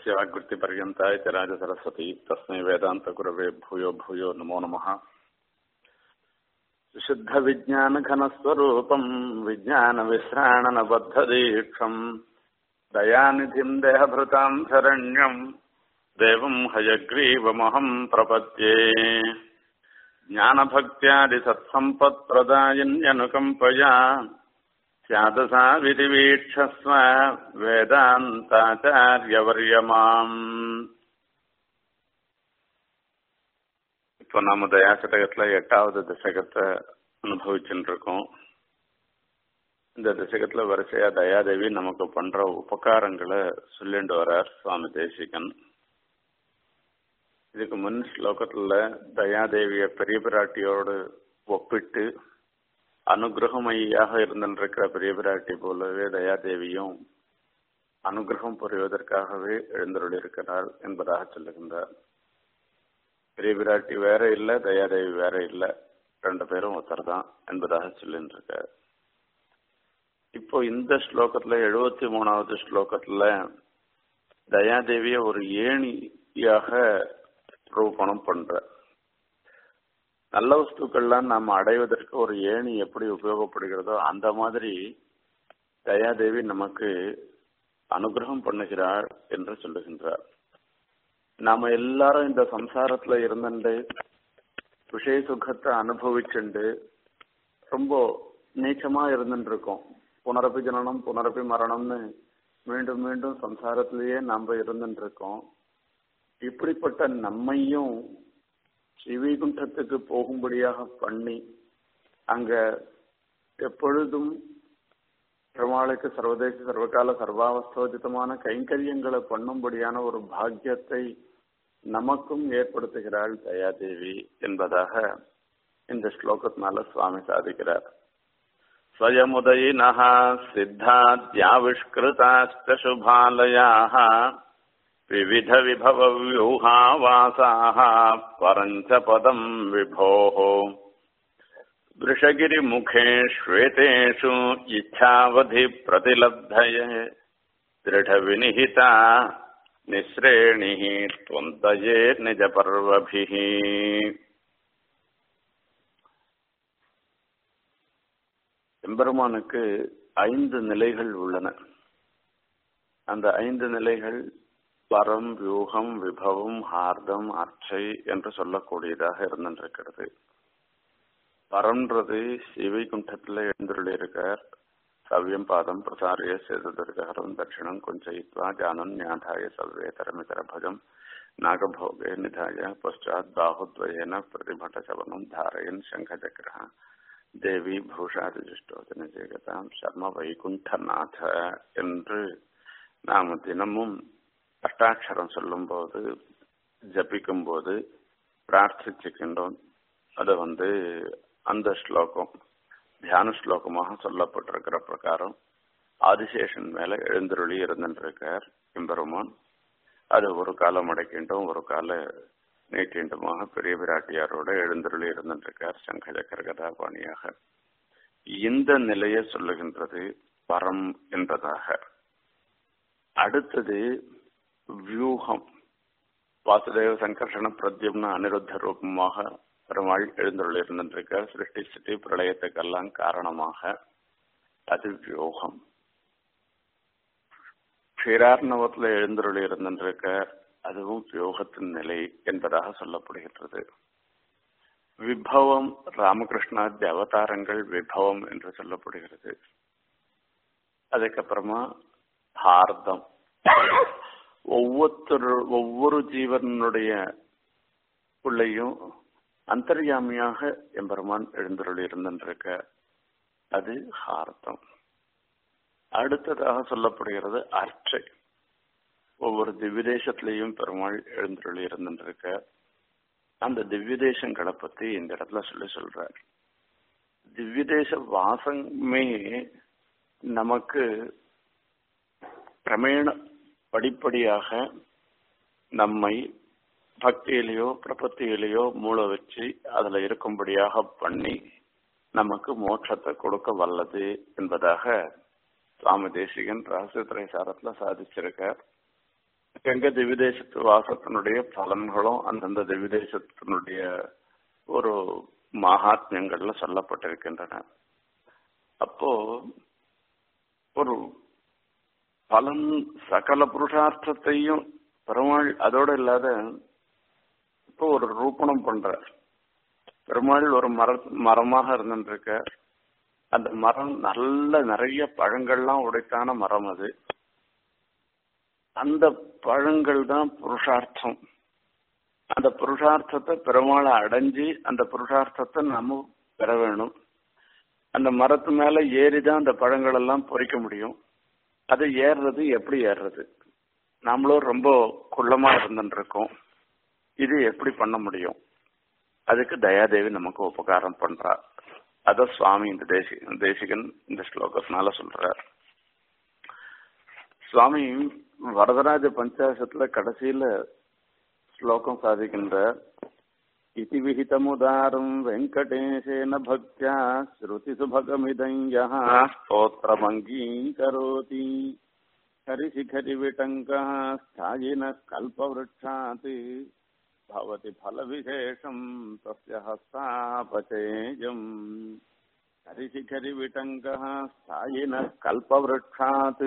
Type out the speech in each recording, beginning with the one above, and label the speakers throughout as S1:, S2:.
S1: यस्य वाग्वृत्तिपर्यन्ता इति राजसरस्वती तस्मै वेदान्तगुरवे भूयो भूयो नमो नमः विशुद्धविज्ञानघनस्वरूपम् विज्ञानविश्राणनबद्धदीक्षम् दयानिधिम् देहभृताम् शरण्यम् देवम् हयग्रीवमहम् प्रपद्ये ज्ञानभक्त्यादिसत्सम्पत्प्रदायिन्यनुकम्पया स्यादसा विधिवीक्षस्व வேதாந்தாச்சாரியவரியமாம் இப்போ நம்ம தயாசதகத்துல எட்டாவது தசகத்தை அனுபவிச்சுட்டு இருக்கோம் இந்த தசகத்துல வரிசையா தயாதேவி நமக்கு பண்ற உபகாரங்களை சொல்லிட்டு வர்றார் சுவாமி தேசிகன் இதுக்கு முன் ஸ்லோகத்துல தயாதேவிய பெரிய பிராட்டியோடு ஒப்பிட்டு அனுகிரகமையாக இருந்திருக்கிற பெரிய பிராட்டி போலவே தயாதேவியும் அனுகிரகம் புரிவதற்காகவே எழுந்தருளிருக்கிறாள் என்பதாக சொல்லுகின்றார் பெரிய பிராட்டி வேற இல்லை தயாதேவி வேற இல்லை ரெண்டு பேரும் ஒருத்தர் தான் என்பதாக சொல்லிட்டு இருக்கார் இப்போ இந்த ஸ்லோகத்துல எழுபத்தி மூணாவது ஸ்லோகத்துல தயாதேவிய ஒரு ஏணியாக ரூபணம் பண்ற நல்ல வஸ்துக்கள்லாம் நாம் அடைவதற்கு ஒரு ஏணி எப்படி உபயோகப்படுகிறதோ அந்த மாதிரி தயாதேவி நமக்கு அனுகிரகம் பண்ணுகிறாள் என்று சொல்லுகின்றார் நாம எல்லாரும் இந்த சம்சாரத்துல இருந்துட்டு விஷய சுகத்தை அனுபவிச்சுண்டு ரொம்ப நீச்சமா இருந்துட்டு இருக்கோம் புனரப்பி ஜனனம் புனரப்பி மரணம்னு மீண்டும் மீண்டும் சம்சாரத்திலேயே நாம இருந்துட்டு இருக்கோம் இப்படிப்பட்ட நம்மையும் ஸ்ரீவைகுண்டத்துக்கு போகும்படியாக பண்ணி அங்க எப்பொழுதும் பெருமாளுக்கு சர்வதேச சர்வகால சர்வாவஸ்தோதிதமான கைங்கரியங்களை பண்ணும்படியான ஒரு பாக்கியத்தை நமக்கும் ஏற்படுத்துகிறாள் தயாதேவி என்பதாக இந்த ஸ்லோகத்தினால சுவாமி சாதிக்கிறார் स्वयमुदयिनः सिद्धाद्याविष्कृताश्च शुभालयाः विविधविभवव्यूहावासाः परञ्च पदम् विभोः वृषगिरिमुखे श्वेतेषु इच्छावधिप्रतिलब्धये दृढविनिहिता निःश्रेणिः त्वन्तये निजपर्वभिः எம்பெருமானுக்கு ஐந்து நிலைகள் உள்ளன அந்த ஐந்து நிலைகள் பரம் வியூகம் விபவம் ஹார்தம் அர்ச்சை என்று சொல்லக்கூடியதாக இருந்திருக்கிறது பரம்ன்றது சிவைகுண்டத்தில் எழுந்துள்ள இருக்கார் சவ்யம் பாதம் பிரசாரிய சேதுதர்கரம் தட்சிணம் குஞ்சயித்வா ஜானம் ஞாதாய சவ்வே தரமிதர பஜம் நாகபோகே நிதாய பஷாத் பாகுத்வயேன பிரதிபட்ட சவனம் தாரயன் சங்கச்சக்கர தேவி பூஷாதிஜிஷ்டோதன ஜெகதாம் சர்ம வைகுண்டநாத என்று நாம் தினமும் அஷ்டாட்சரம் சொல்லும்போது ஜபிக்கும் போது பிரார்த்திச்சுக்கின்றோம் அதை வந்து அந்த ஸ்லோகம் தியான ஸ்லோகமாக சொல்லப்பட்டிருக்கிற பிரகாரம் ஆதிசேஷன் மேல எழுந்தருளி இருந்திருக்கார் எம்பெருமான் அது ஒரு காலம் அடைக்கின்றோம் ஒரு கால நீட்டிண்டுமாக பெரிய பிராட்டியாரோட எழுந்தருளி இருந்திருக்கார் சங்கஜக்கர கதாபாணியாக இந்த நிலையை சொல்லுகின்றது பரம் என்பதாக அடுத்தது வியூகம் வாசுதேவ சங்கர்ஷண பிரத்யும்ன அனிருத்த ரூபமாக பெருமாள் எழுந்துள்ள இருந்திருக்கார் சிருஷ்டி சிட்டி பிரளயத்துக்கெல்லாம் காரணமாக அது வியூகம் க்ஷீரார்ணவத்தில் எழுந்துள்ள இருந்திருக்கார் அதுவும் வியோகத்தின் நிலை என்பதாக சொல்லப்படுகின்றது விபவம் ராமகிருஷ்ணாதி அவதாரங்கள் விபவம் என்று சொல்லப்படுகிறது அதுக்கப்புறமா ஹார்தம் ஒவ்வொருத்தர் ஒவ்வொரு ஜீவனுடைய உள்ளையும் அந்தர்யாமியாக எம்பெருமான் எழுந்தருள் இருந்திருக்க அது ஹார்தம் அடுத்ததாக சொல்லப்படுகிறது அர்ச்சை ஒவ்வொரு திவ்யதேசத்திலையும் பெருமாள் எழுந்தருளி இருந்துருக்க அந்த திவ்யதேசங்களை பத்தி இந்த இடத்துல சொல்லி சொல்றார் திவ்யதேச வாசமே நமக்கு கிரமேண படிப்படியாக நம்மை பக்தியிலேயோ பிரபத்தியிலேயோ மூளை வச்சு அதுல இருக்கும்படியாக பண்ணி நமக்கு மோட்சத்தை கொடுக்க வல்லது என்பதாக சுவாமி தேசிகன் ரகசியத்துறை சாரத்துல சாதிச்சிருக்கார் எங்க திவிதேசத்து வாசத்தினுடைய பலன்களும் அந்தந்த திவிதேசத்தினுடைய ஒரு மகாத்மியங்கள்ல சொல்லப்பட்டிருக்கின்றன அப்போ ஒரு பலன் சகல புருஷார்த்தத்தையும் பெருமாள் அதோட இல்லாத இப்போ ஒரு ரூபணம் பண்றார் பெருமாள் ஒரு மர மரமாக இருந்துருக்க அந்த மரம் நல்ல நிறைய பழங்கள்லாம் உடைத்தான மரம் அது அந்த பழங்கள் தான் புருஷார்த்தம் அந்த புருஷார்த்தத்தை பெருமாளை அடைஞ்சு அந்த புருஷார்த்தத்தை நம்ம பெற வேணும் அந்த மரத்து மேல ஏறிதான் அந்த பழங்கள் எல்லாம் பொறிக்க முடியும் அது ஏறுறது எப்படி ஏறுறது நாமளும் ரொம்ப குள்ளமா இருந்துட்டு இருக்கோம் இது எப்படி பண்ண முடியும் அதுக்கு தயாதேவி நமக்கு உபகாரம் பண்றா அத சுவாமி இந்த தேசி தேசிகன் இந்த ஸ்லோகத்தினால சொல்றார் சுவாமி வரதராஜ பஞ்சாசத்துல கடைசியில ஸ்லோகம் சாதிக்கின்றார் इति विहितमुदारम् वेङ्कटेशेन भक्त्या श्रुतिसुभगमिदम् यः स्तोत्रमङ्गीकरोति हरिशिखरिविटङ्कः स्थायिनः कल्पवृक्षात् भवति फलविशेषम् तस्य हस्तापचेयम् हरिशिखरिविटङ्कः स्थायिनः कल्पवृक्षात्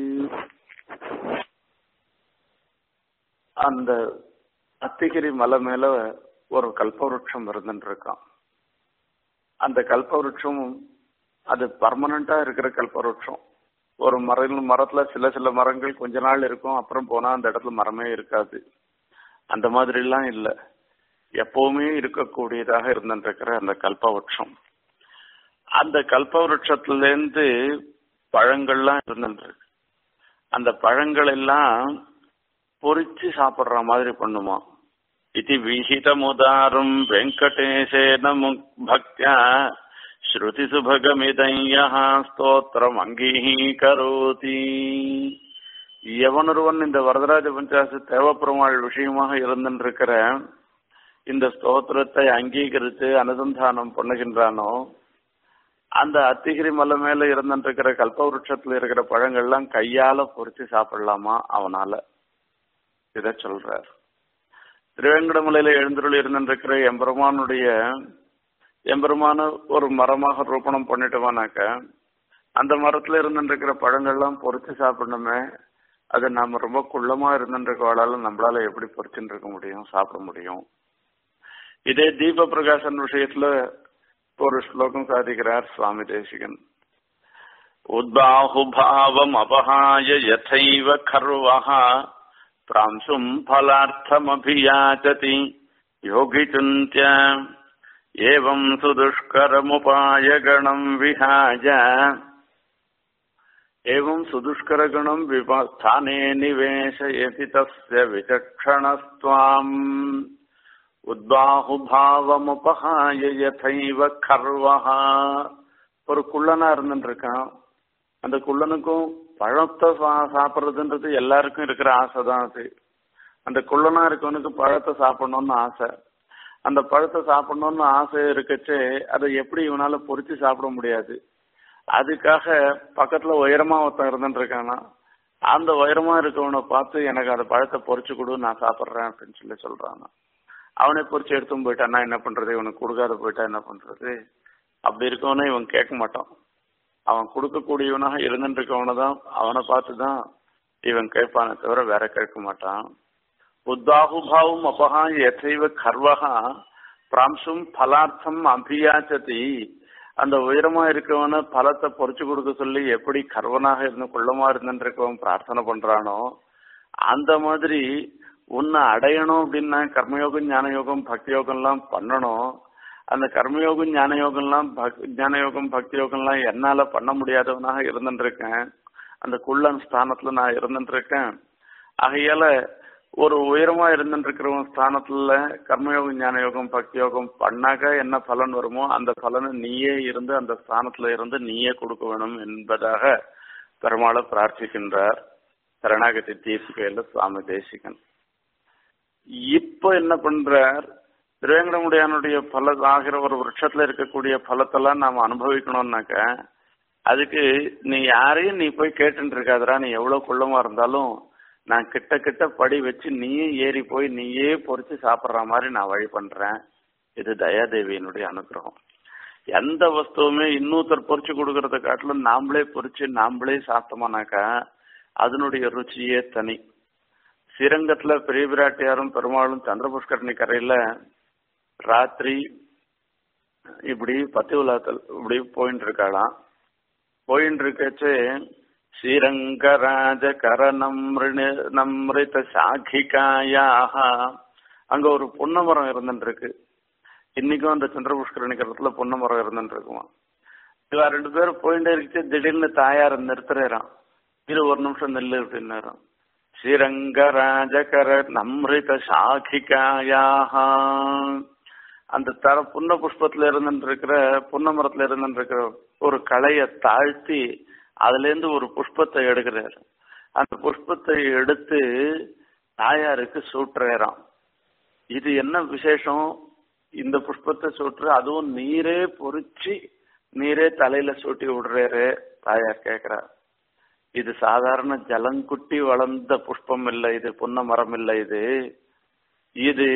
S1: அந்த அத்திகிரி மலை மேல ஒரு கல்பவருஷம் இருந்துட்டு இருக்கான் அந்த கல்பவருஷம் அது பர்மனண்டா இருக்கிற கல்பவருஷம் ஒரு மரம் மரத்துல சில சில மரங்கள் கொஞ்ச நாள் இருக்கும் அப்புறம் போனா அந்த இடத்துல மரமே இருக்காது அந்த மாதிரி எல்லாம் இல்ல எப்பவுமே இருக்கக்கூடியதாக இருந்துட்டு இருக்கிற அந்த கல்பவருஷம் அந்த கல்பவருஷத்துல இருந்து பழங்கள்லாம் இருந்துட்டு இருக்கு அந்த பழங்கள் எல்லாம் பொறிச்சு சாப்பிடுற மாதிரி பண்ணுமா இது விஹிதமுதாரும் வெங்கடேசேன பக்தியா ஸ்ருதி சுபகமிதையா ஸ்தோத்திரம் அங்கீகரோதி எவனொருவன் இந்த வரதராஜ பஞ்சாசு தேவப்பெருமாள் விஷயமாக இருந்திருக்கிற இந்த ஸ்தோத்திரத்தை அங்கீகரித்து அனுசந்தானம் பண்ணுகின்றானோ அந்த அத்திகிரி மலை மேல இருந்துருக்கிற கல்பவருஷத்துல இருக்கிற பழங்கள்லாம் கையால பொறிச்சு சாப்பிடலாமா அவனால இத சொல்றார் திருவேங்கடமலையில எழுந்தருள் இருந்திருக்கிற எம்பெருமானுடைய எம்பெருமான ஒரு மரமாக ரூபணம் பண்ணிட்டோமானாக்க அந்த மரத்துல இருந்துருக்கிற பழங்கள்லாம் பொறிச்சு சாப்பிடணுமே அது நாம ரொம்ப குள்ளமா இருந்துருக்கவாளால நம்மளால எப்படி பொறிச்சுட்டு இருக்க முடியும் சாப்பிட முடியும் இதே தீப பிரகாசன் விஷயத்துல ஒரு ஸ்லோகம் சாதிக்கிறார் சுவாமி தேசிகன் உத்பாஹுபாவம் அபஹாய யதைவ கர்வஹ प्रांशुम् फलार्थमभियाचति योगिचिन्त्य एवम् सुदुष्करमुपायगणम् विहाय एवम् सुदुष्करगणम् स्थाने निवेशयति तस्य विचक्षणस्त्वाम् உத்பாகுபாவமுபகாய யதைவ கர்வஹா ஒரு குள்ளனா இருந்துட்டு இருக்கான் அந்த குள்ளனுக்கும் பழத்தை சாப்பிட்றதுன்றது எல்லாருக்கும் இருக்கிற ஆசை தான் அது அந்த குள்ளனா இருக்கவனுக்கு பழத்தை சாப்பிடணும்னு ஆசை அந்த பழத்தை சாப்பிடணும்னு ஆசை இருக்கச்சே அதை எப்படி இவனால பொறிச்சு சாப்பிட முடியாது அதுக்காக பக்கத்துல உயரமா ஒருத்தன் இருந்துட்டு இருக்கானா அந்த உயரமா இருக்கவனை பார்த்து எனக்கு அந்த பழத்தை பொறிச்சு கொடு நான் சாப்பிட்றேன் அப்படின்னு சொல்லி சொல்றான் அவனை பொறிச்சு எடுத்துன்னு போயிட்டான்னா என்ன பண்றது இவனுக்கு கொடுக்காத போயிட்டா என்ன பண்றது அப்படி இருக்கவனே இவன் கேட்க மாட்டான் அவன் கொடுக்கக்கூடியவனாக இருந்துட்டு இருக்கவனை தான் அவனை பார்த்து தான் இவன் கேட்பானே தவிர வேற கேட்க மாட்டான் உத்தாகுபாவும் அபகா எத்தைவ கர்வகா பிராம்சும் பலார்த்தம் அபியாச்சதி அந்த உயரமா இருக்கவன பலத்தை பொறிச்சு கொடுக்க சொல்லி எப்படி கர்வனாக இருந்து குள்ளமா இருந்துட்டு இருக்கவன் பிரார்த்தனை பண்றானோ அந்த மாதிரி உன்னை அடையணும் அப்படின்னா கர்மயோகம் ஞான யோகம் பக்தி யோகம்லாம் பண்ணணும் அந்த கர்மயோகம் ஞான யோகம்லாம் ஞான யோகம் பக்தி யோகம்லாம் என்னால பண்ண முடியாதவனாக இருந்துட்டு இருக்கேன் அந்த குள்ளன் ஸ்தானத்துல நான் இருந்துட்டு இருக்கேன் ஆகையால ஒரு உயரமா இருந்துட்டு இருக்கிறவன் ஸ்தானத்துல கர்மயோகம் ஞான யோகம் பக்தி யோகம் பண்ணாக்க என்ன பலன் வருமோ அந்த பலனை நீயே இருந்து அந்த ஸ்தானத்துல இருந்து நீயே கொடுக்க வேணும் என்பதாக பெருமாளை பிரார்த்திக்கின்றார் சரணாகதி தீர்க்கையில சுவாமி தேசிகன் இப்ப என்ன பண்றார் திருவேங்கடமுடியானுடைய பல ஆகிற ஒரு விருட்சத்துல இருக்கக்கூடிய பலத்தெல்லாம் நாம அனுபவிக்கணும்னாக்க அதுக்கு நீ யாரையும் நீ போய் கேட்டுட்டு இருக்காதரா நீ எவ்வளவு குள்ளமா இருந்தாலும் நான் கிட்ட கிட்ட படி வச்சு நீயே ஏறி போய் நீயே பொறிச்சு சாப்பிடுற மாதிரி நான் வழி பண்றேன் இது தயாதேவியினுடைய அனுகிரகம் எந்த வஸ்துவுமே இன்னொருத்தர் பொறிச்சு கொடுக்கறத காட்டிலும் நாமளே பொறிச்சு நாமளே சாப்பிட்டோமானாக்கா அதனுடைய ருச்சியே தனி ஸ்ரீரங்கத்துல பெரிய பிராட்டியாரும் பெருமாளும் சந்திரபுஷ்கரணி கரையில ராத்திரி இப்படி பத்தி உலாத்தல் இப்படி போயின்னு இருக்காளாம் போயின்னு இருக்கச்சு ஸ்ரீரங்கராஜ கர நம்ரித சாகிகாயாக அங்க ஒரு பொன்ன மரம் இருந்துட்டு இருக்கு இன்னைக்கும் அந்த சந்திரபுஷ்கரணி கரத்துல பொன்ன மரம் இருந்துட்டு இருக்குமா இவா ரெண்டு பேரும் போயிட்டே இருக்கு திடீர்னு தாயார் நிறுத்துறாராம் இரு ஒரு நிமிஷம் நெல்லு அப்படின்னாராம் ஸ்ரீரங்கராஜகர நம்ரித சாகிகாயாக அந்த தர புன்ன புஷ்பத்துல இருந்துட்டு இருக்கிற புன்ன மரத்துல இருந்துட்டு இருக்கிற ஒரு களைய தாழ்த்தி அதுல இருந்து ஒரு புஷ்பத்தை எடுக்கிறாரு அந்த புஷ்பத்தை எடுத்து தாயாருக்கு சூட்டுறாராம் இது என்ன விசேஷம் இந்த புஷ்பத்தை சூட்டுற அதுவும் நீரே பொறிச்சு நீரே தலையில சூட்டி விடுறாரு தாயார் கேக்குறா இது சாதாரண ஜலங்குட்டி வளர்ந்த புஷ்பம் இல்லை இது புன்ன மரம் இல்லை இது இது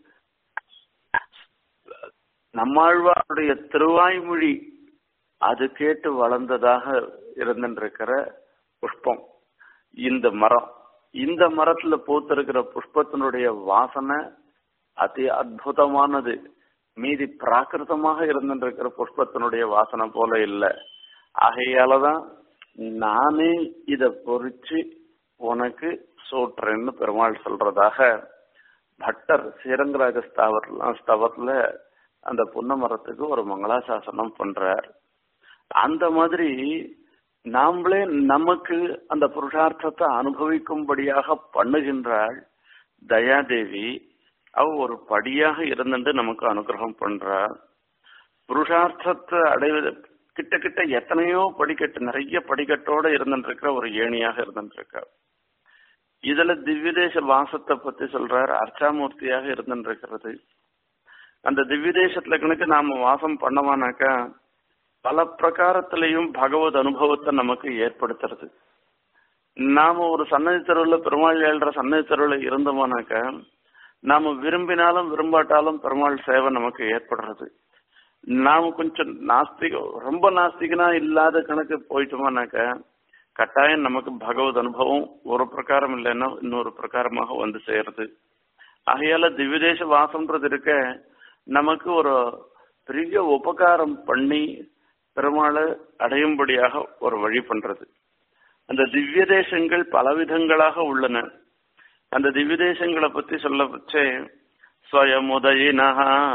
S1: நம்மாழ்வாருடைய திருவாய்மொழி அது கேட்டு வளர்ந்ததாக இருந்துருக்கிற புஷ்பம் இந்த மரம் இந்த மரத்துல பூத்திருக்கிற புஷ்பத்தினுடைய வாசனை அதி அற்புதமானது மீதி பிராகிருதமாக இருந்துருக்கிற புஷ்பத்தினுடைய வாசனை போல இல்லை ஆகையாலதான் நானே இத பொறிச்சு உனக்கு சூட்டுறேன்னு பெருமாள் சொல்றதாக பட்டர் ஸ்ரீரங்கராஜ ஸ்தாவர ஸ்தவத்துல அந்த புன்ன மரத்துக்கு ஒரு மங்களாசாசனம் பண்றார் அந்த மாதிரி நாமளே நமக்கு அந்த புருஷார்த்தத்தை அனுபவிக்கும்படியாக பண்ணுகின்றாள் தயாதேவி அவ ஒரு படியாக இருந்துட்டு நமக்கு அனுகிரகம் பண்றா புருஷார்த்தத்தை அடைவது கிட்ட கிட்ட எத்தனையோ படிக்கட்டு நிறைய படிக்கட்டோட இருந்துட்டு இருக்கிற ஒரு ஏணியாக இருந்துட்டு இருக்கா இதுல திவ்யதேச வாசத்தை பத்தி சொல்றார் அர்ச்சாமூர்த்தியாக இருந்துட்டு இருக்கிறது அந்த திவ்யதேசத்துல கணக்கு நாம வாசம் பண்ணவானாக்கா பல பிரகாரத்திலையும் பகவத் அனுபவத்தை நமக்கு ஏற்படுத்துறது நாம ஒரு சன்னதி தெருவில் பெருமாள் ஏழ்ற சன்னதி தெருவில் இருந்தோமானாக்கா நாம விரும்பினாலும் விரும்பாட்டாலும் பெருமாள் சேவை நமக்கு ஏற்படுறது நாம கொஞ்சம் நாஸ்திக ரொம்ப நாஸ்திகனா இல்லாத கணக்கு போயிட்டோமானாக்கா கட்டாயம் நமக்கு பகவத் அனுபவம் ஒரு பிரகாரம் இல்லைன்னா இன்னொரு பிரகாரமாக வந்து சேருது ஆகையால திவ்யதேச வாசம்ன்றது இருக்க நமக்கு ஒரு பெரிய உபகாரம் பண்ணி பெருமாளை அடையும்படியாக ஒரு வழி பண்றது அந்த திவ்ய தேசங்கள் பலவிதங்களாக உள்ளன அந்த திவ்ய தேசங்களை பத்தி சொல்ல வச்சே ஸ்வயமுதயினா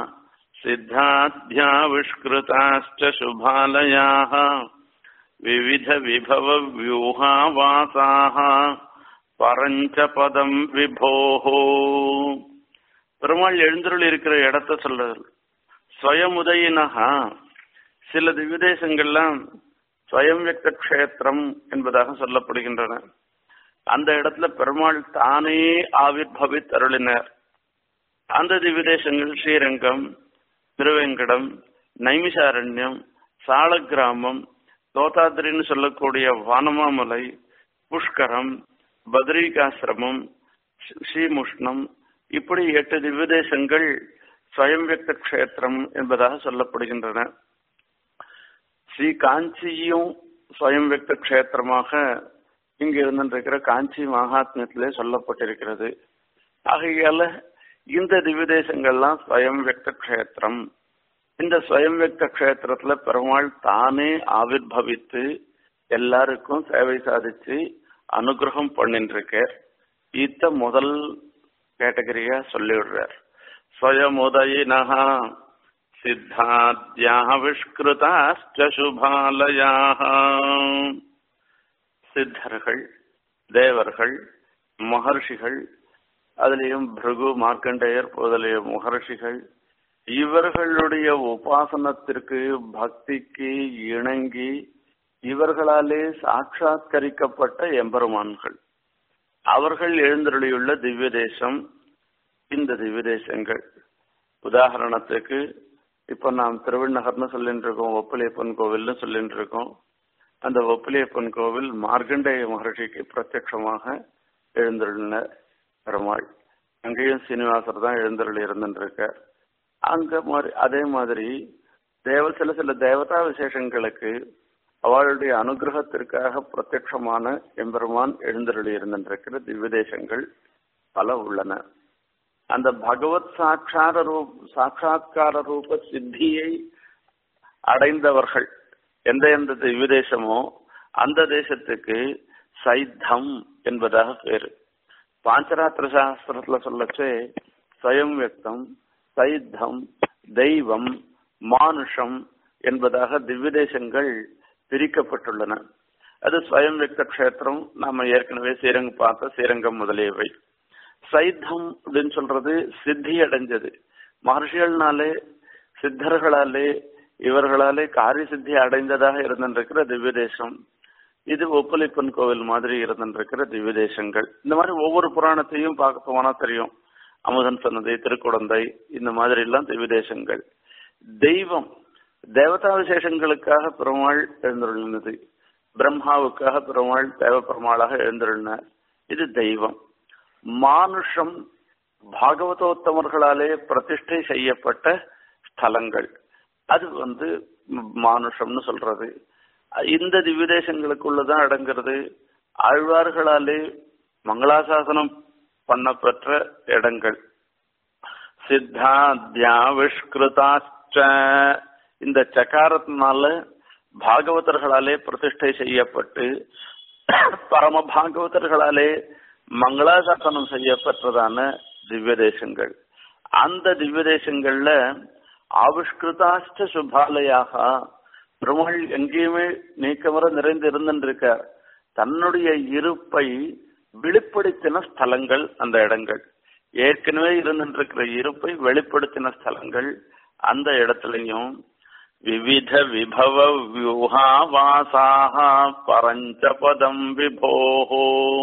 S1: சித்தாத்யாவிஷ்கிருதாச்ச சுபாலயாக விவித விபவ வியூகாவாசாக பரஞ்ச பதம் விபோஹோ பெருமாள் எழுந்தருள் இருக்கிற இடத்த சொல்றது ஸ்வயமுதயினஹா சில திவ்யதேசங்கள்லாம் ஸ்வயம் வியக்த கஷேத்திரம் என்பதாக சொல்லப்படுகின்றன அந்த இடத்துல பெருமாள் தானே ஆவிர் பவித் அருளினர் அந்த திவ்யதேசங்கள் ஸ்ரீரங்கம் திருவேங்கடம் நைமிசாரண்யம் சாலக்கிராமம் தோதாத்திரின்னு சொல்லக்கூடிய வானமாமலை புஷ்கரம் பத்ரிகாசிரமம் ஸ்ரீமுஷ்ணம் இப்படி எட்டு திவ்யதேசங்கள் ஸ்வயம் வியக்த கஷேத்திரம் என்பதாக சொல்லப்படுகின்றன ஸ்ரீ காஞ்சியும் ஸ்வயம் வியக்த கஷேத்திரமாக இங்கு இருந்திருக்கிற காஞ்சி மகாத்மியத்திலே சொல்லப்பட்டிருக்கிறது ஆகையால இந்த திவ்யதேசங்கள்லாம் ஸ்வயம் வியக்த கஷேத்திரம் இந்த ஸ்வயம் வியக்த கஷேத்திரத்துல பெருமாள் தானே ஆவிர்பவித்து எல்லாருக்கும் சேவை சாதிச்சு அனுகிரகம் பண்ணிட்டு இருக்கார் இத்த முதல் கேட்டகரியா சொல்லிவிடுறார் ஸ்வயமுதயினஹா சித்தாத்யாவிஷ்கிருதாச்ச சுபாலயாக சித்தர்கள் தேவர்கள் மகர்ஷிகள் அதுலேயும் பிருகு மார்க்கண்டேயர் முதலிய மகர்ஷிகள் இவர்களுடைய உபாசனத்திற்கு பக்திக்கு இணங்கி இவர்களாலே சாட்சாத்கரிக்கப்பட்ட எம்பெருமான்கள் அவர்கள் எழுந்தருளியுள்ள திவ்ய தேசம் இந்த திவ்ய தேசங்கள் உதாரணத்துக்கு இப்ப நாம் திருவண்ணகர்னு சொல்லிட்டு இருக்கோம் ஒப்பலியப்பன் கோவில்னு சொல்லிட்டு இருக்கோம் அந்த ஒப்பலியப்பன் கோவில் மார்க்கண்டேய மகர்ஷிக்கு பிரத்யட்சமாக எழுந்தருளின பெருமாள் அங்கேயும் சீனிவாசர் தான் எழுந்தருள் இருந்துருக்கார் அங்க மாதிரி அதே மாதிரி தேவ சில சில தேவதா விசேஷங்களுக்கு அவளுடைய அனுகிரகத்திற்காக பிரத்யட்சமான எம்பெருமான் எழுந்தருளி இருந்திருக்கிற திவ்யதேசங்கள் பல உள்ளன அந்த பகவத் சாட்சார ரூப் சாட்சா்கார ரூப சித்தியை அடைந்தவர்கள் எந்த எந்த திவ்யதேசமோ அந்த தேசத்துக்கு சைத்தம் என்பதாக பேரு பாஞ்சராத்திர சாஸ்திரத்துல சொல்லச்சே ஸ்வயம் வியக்தம் சைத்தம் தெய்வம் மானுஷம் என்பதாக திவ்யதேசங்கள் பிரிக்கப்பட்டுள்ளன அது ஸ்வயம் வியக்த கஷேத்திரம் நாம ஏற்கனவே ஸ்ரீரங்க பார்த்த ஸ்ரீரங்கம் முதலியவை சைத்தம் அப்படின்னு சொல்றது சித்தி அடைஞ்சது மகர்ஷிகள்னாலே சித்தர்களாலே இவர்களாலே காரிய சித்தி அடைந்ததாக இருந்திருக்கிற திவ்ய தேசம் இது ஒப்பலிப்பன் கோவில் மாதிரி இருந்திருக்கிற திவ்ய தேசங்கள் இந்த மாதிரி ஒவ்வொரு புராணத்தையும் பார்க்க போனா தெரியும் அமுதன் சொன்னதை திருக்குடந்தை இந்த மாதிரி எல்லாம் திவ்ய தேசங்கள் தெய்வம் தேவதா விசேஷங்களுக்காக பெருமாள் எழுந்துள்ளது பிரம்மாவுக்காக பெருமாள் தேவ பெருமாளாக எழுந்துள்ளார் இது தெய்வம் மானுஷம் பாகவதோத்தமர்களாலே பிரதிஷ்டை செய்யப்பட்ட ஸ்தலங்கள் அது வந்து மானுஷம்னு சொல்றது இந்த திவ்யதேசங்களுக்குள்ளதான் அடங்கிறது ஆழ்வார்களாலே மங்களாசாசனம் பண்ணப்பெற்ற இடங்கள் சித்தாத்யாவிஷ்கிருதாச்ச இந்த சக்காரத்தினால பாகவதர்களாலே பிரதிஷ்டை செய்யப்பட்டு பரம பாகவதர்களாலே மங்களாசாசனம் செய்யப்பட்டதான திவ்ய தேசங்கள் அந்த திவ்ய தேசங்கள்ல ஆவிஷ்கிருதாஷ்ட சுபாலையாக பெருமாள் எங்கேயுமே நீக்கமர நிறைந்து இருந்திருக்கார் தன்னுடைய இருப்பை வெளிப்படுத்தின ஸ்தலங்கள் அந்த இடங்கள் ஏற்கனவே இருந்திருக்கிற இருப்பை வெளிப்படுத்தின ஸ்தலங்கள் அந்த இடத்துலயும் விவித விபவ வியூஹாவாசாக பரஞ்சபதம் விபோஹோ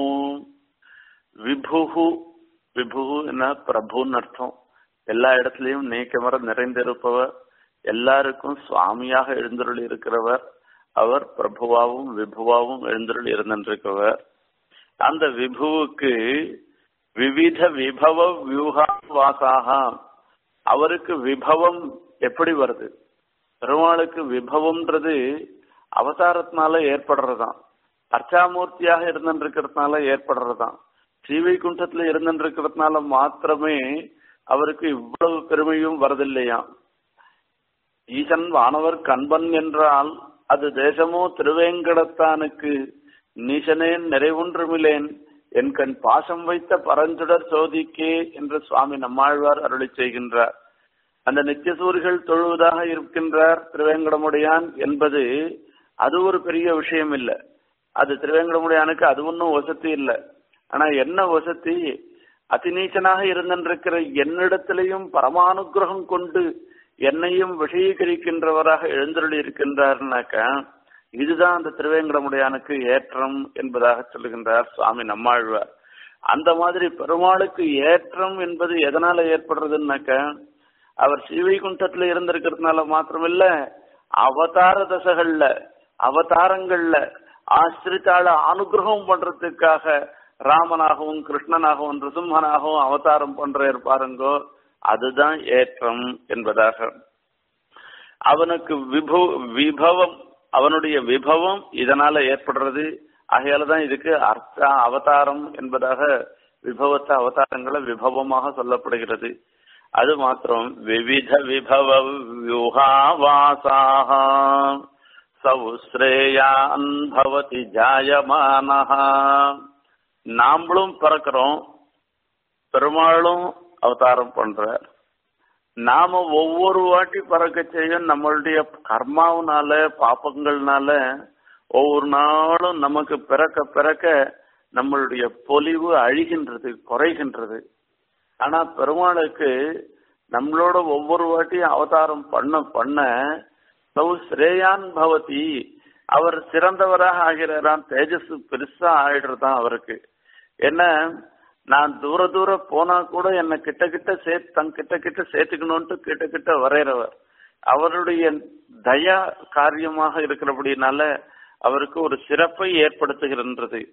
S1: விபுகு விபுகு என்ன பிரபுன்னு அர்த்தம் எல்லா இடத்துலயும் நீக்கமர நிறைந்திருப்பவர் எல்லாருக்கும் சுவாமியாக எழுந்தருள் இருக்கிறவர் அவர் பிரபுவாவும் விபுவாவும் எழுந்தருள் இருந்திருக்கிறவர் அந்த விபுவுக்கு விவித விபவ வியூகா வாசாக அவருக்கு விபவம் எப்படி வருது பெருமாளுக்கு விபவம்ன்றது அவதாரத்தினால ஏற்படுறதுதான் அர்ச்சாமூர்த்தியாக இருந்திருக்கிறதுனால ஏற்படுறதுதான் ஸ்ரீவைகுண்டத்துல இருந்திருக்கிறதுனால மாத்திரமே அவருக்கு இவ்வளவு பெருமையும் வரதில்லையாம் ஈசன் வானவர் கண்பன் என்றால் அது தேசமோ திருவேங்கடத்தானுக்கு நீசனேன் நிறைவுன்றுமிலேன் என் கண் பாசம் வைத்த பரஞ்சுடர் சோதிக்கே என்று சுவாமி நம்மாழ்வார் அருளி செய்கின்றார் அந்த நித்தியசூரிகள் தொழுவதாக இருக்கின்றார் திருவேங்கடமுடையான் என்பது அது ஒரு பெரிய விஷயம் இல்லை அது திருவேங்கடமுடையானுக்கு அது ஒன்றும் வசதி இல்லை ஆனா என்ன வசதி அதிநீச்சனாக இருந்திருக்கிற என்னிடத்திலையும் பரமானுகிரகம் கொண்டு என்னையும் விஷயீகரிக்கின்றவராக எழுந்தருளி இருக்கின்றார்னாக்கா இதுதான் அந்த திருவேங்கடமுடையானுக்கு ஏற்றம் என்பதாக சொல்லுகின்றார் சுவாமி நம்மாழ்வார் அந்த மாதிரி பெருமாளுக்கு ஏற்றம் என்பது எதனால ஏற்படுறதுன்னாக்க அவர் ஸ்ரீவைகுண்டத்துல இருந்திருக்கிறதுனால மாத்திரமில்ல அவதார தசைகள்ல அவதாரங்கள்ல ஆசிரித்தாள அனுகிரகம் பண்றதுக்காக ராமனாகவும் கிருஷ்ணனாகவும் ரிசும்மனாகவும் அவதாரம் பண்ற இருப்பாருங்கோ அதுதான் ஏற்றம் என்பதாக அவனுக்கு விபு விபவம் அவனுடைய விபவம் இதனால ஏற்படுறது ஆகையால தான் இதுக்கு அர்த்த அவதாரம் என்பதாக விபவத்த அவதாரங்களை விபவமாக சொல்லப்படுகிறது அது மாத்திரம் விவித விபவ வியூகாவாசாக சவுஸ்ரேயான் பவதி ஜாயமானஹ நாமளும் பிறக்கிறோம் பெருமாளும் அவதாரம் பண்றார் நாம ஒவ்வொரு வாட்டி பறக்க செய்யும் நம்மளுடைய கர்மாவனால பாப்பங்கள்னால ஒவ்வொரு நாளும் நமக்கு பிறக்க பிறக்க நம்மளுடைய பொலிவு அழிகின்றது குறைகின்றது ஆனா பெருமாளுக்கு நம்மளோட ஒவ்வொரு வாட்டியும் அவதாரம் பண்ண பண்ண சவு ஸ்ரேயான் பவதி அவர் சிறந்தவராக ஆகிறாராம் தேஜஸ் பெருசா ஆயிடுறதான் அவருக்கு என்ன நான் தூர தூர போனா கூட என்ன கிட்ட கிட்ட சேர்த்து தன் கிட்ட கிட்ட சேர்த்துக்கணும்ட்டு கிட்ட கிட்ட வரைகிறவர் அவருடைய தயா காரியமாக இருக்கிறபடினால அவருக்கு ஒரு சிறப்பை ஏற்படுத்துகின்றது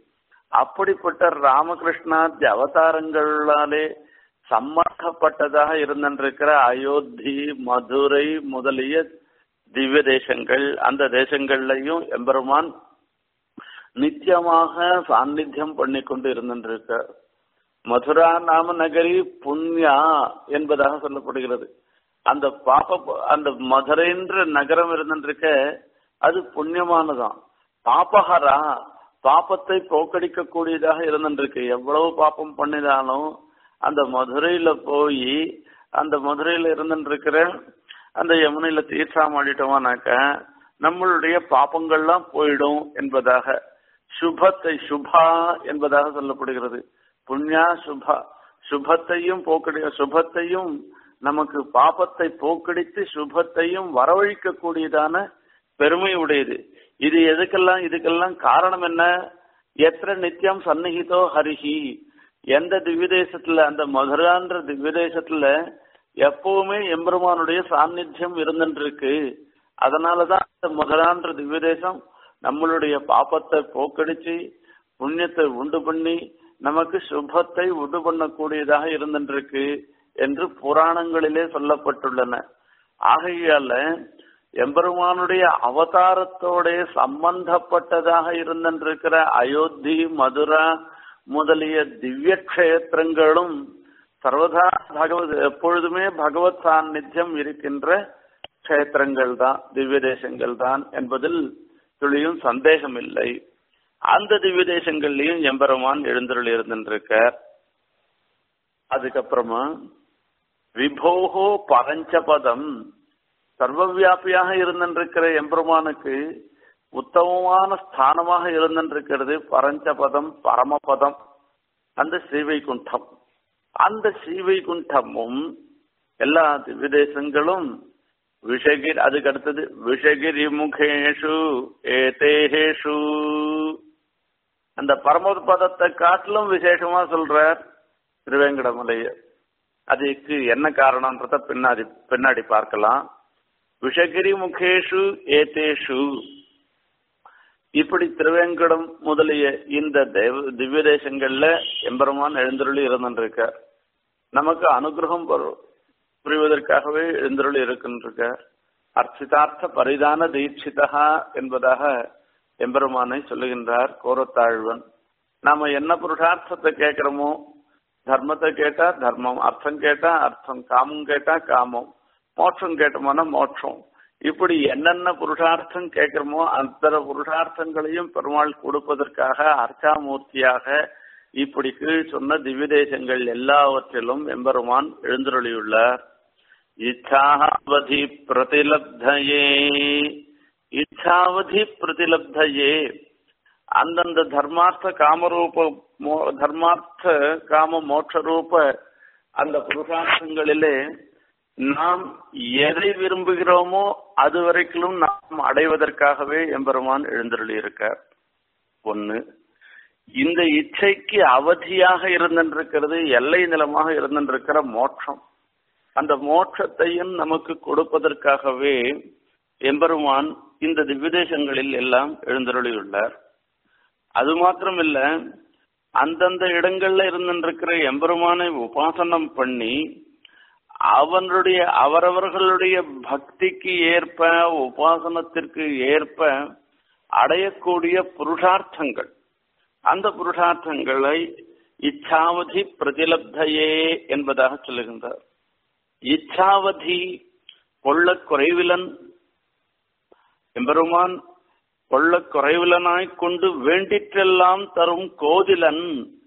S1: அப்படிப்பட்ட ராமகிருஷ்ணாதி அவதாரங்களாலே சம்பந்தப்பட்டதாக இருந்திருக்கிற அயோத்தி மதுரை முதலிய திவ்ய தேசங்கள் அந்த தேசங்கள்லையும் எம்பெருமான் நித்தியமாக சாநித்தியம் பண்ணி கொண்டு இருந்திருக்க மதுரா நாம நகரி புண்ணியா என்பதாக சொல்லப்படுகிறது அந்த பாப்ப அந்த மதுரைன்ற நகரம் இருந்திருக்க அது புண்ணியமானதான் பாப்பஹரா பாப்பத்தை போக்கடிக்க கூடியதாக இருந்திருக்கு எவ்வளவு பாப்பம் பண்ணினாலும் அந்த மதுரையில போய் அந்த மதுரையில இருந்துருக்கிற அந்த யமுனையில தீர்த்தம் ஆடிட்டோமானாக்க நம்மளுடைய பாப்பங்கள்லாம் போயிடும் என்பதாக சுபத்தை சுபா என்பதாக சொல்லப்படுகிறது புண்ணியா சுபா சுபத்தையும் போக்கடி சுபத்தையும் நமக்கு பாபத்தை போக்கடித்து சுபத்தையும் வரவழிக்க கூடியதான பெருமை உடையது இது எதுக்கெல்லாம் இதுக்கெல்லாம் காரணம் என்ன எത്ര நித்தியம் சந்நிகிதோ ஹரிஹி எந்த திவ்யதேசத்துல அந்த மதுரான்ற திவ்யதேசத்துல எப்பவுமே எம்பெருமானுடைய சாநித்தியம் இருந்துருக்கு அதனாலதான் அந்த மதுரான்ற திவ்யதேசம் நம்மளுடைய பாப்பத்தை போக்கடிச்சு புண்ணியத்தை உண்டு பண்ணி நமக்கு சுபத்தை உண்டு பண்ணக்கூடியதாக இருந்துருக்கு என்று புராணங்களிலே சொல்லப்பட்டுள்ளன ஆகையால எம்பெருமானுடைய அவதாரத்தோட சம்பந்தப்பட்டதாக இருந்திருக்கிற அயோத்தி மதுரா முதலிய திவ்ய கஷேத்திரங்களும் சர்வதா பகவத் எப்பொழுதுமே பகவத் சாநித்தியம் இருக்கின்ற கஷேத்திரங்கள் தான் திவ்ய தேசங்கள் தான் என்பதில் துளியும் சந்தேகம் இல்லை அந்த திவ்ய தேசங்கள்லயும் எம்பெருமான் எழுந்தருள் இருந்திருக்க அதுக்கப்புறமா விபோகோ பரஞ்சபதம் சர்வவியாபியாக இருந்திருக்கிற எம்பெருமானுக்கு உத்தமமான ஸ்தானமாக இருந்திருக்கிறது பரஞ்சபதம் பரமபதம் அந்த ஸ்ரீவைகுண்டம் அந்த ஸ்ரீவைகுண்டமும் எல்லா விதேசங்களும் விஷகிர் அதுக்கு அடுத்தது விஷகிரி முகேஷு ஏதேஷு அந்த பரமபதத்தை காட்டிலும் விசேஷமா சொல்றார் திருவேங்கடமலைய அதுக்கு என்ன காரணம்ன்றத பின்னாடி பின்னாடி பார்க்கலாம் விஷகிரி முகேஷு ஏதேஷு இப்படி திருவேங்கடம் முதலிய இந்த தேவ திவ்ய தேசங்கள்ல எம்பெருமான் எழுந்தருளி இருந்திருக்க நமக்கு அனுகிரகம் புரிவதற்காகவே எழுந்தருளி இருக்கின்றிருக்க அர்ச்சிதார்த்த பரிதான தீட்சிதா என்பதாக எம்பெருமானை சொல்லுகின்றார் கோரத்தாழ்வன் நாம என்ன புருஷார்த்தத்தை கேட்கிறோமோ தர்மத்தை கேட்டா தர்மம் அர்த்தம் கேட்டா அர்த்தம் காமம் கேட்டா காமம் மோட்சம் கேட்டோம்னா மோட்சம் இப்படி என்னென்ன புருஷார்த்தம் கேட்கிறோமோ அந்த புருஷார்த்தங்களையும் பெருமாள் கொடுப்பதற்காக அர்ச்சாமூர்த்தியாக இப்படி கீழ் சொன்ன திவ்ய தேசங்கள் எல்லாவற்றிலும் எம்பெருமான் எழுந்தருளியுள்ளார் இச்சாவதி பிரதிலப்தையே இச்சாவதி பிரதிலப்தையே அந்தந்த தர்மார்த்த காமரூப தர்மார்த்த காம மோட்சரூப அந்த புருஷார்த்தங்களிலே நாம் எதை விரும்புகிறோமோ அது வரைக்கும் நாம் அடைவதற்காகவே எம்பெருமான் எழுந்தருளி இருக்கார் ஒண்ணு இந்த இச்சைக்கு அவதியாக இருந்திருக்கிறது எல்லை நிலமாக இருந்திருக்கிற மோட்சம் அந்த மோட்சத்தையும் நமக்கு கொடுப்பதற்காகவே எம்பெருமான் இந்த திவ்யதேசங்களில் எல்லாம் எழுந்தருளியுள்ளார் அது மாத்திரமில்ல அந்தந்த இடங்கள்ல இருந்திருக்கிற எம்பெருமானை உபாசனம் பண்ணி அவனுடைய அவரவர்களுடைய பக்திக்கு ஏற்ப உபாசனத்திற்கு ஏற்ப அடையக்கூடிய புருஷார்த்தங்கள் அந்த புருஷார்த்தங்களை இச்சாவதி பிரதிலப்தையே என்பதாக சொல்லுகின்றார் இச்சாவதி கொள்ள குறைவிலன் எம்பெருமான் கொள்ள குறைவிலனாய்க் கொண்டு வேண்டிற்றெல்லாம் தரும் கோதிலன்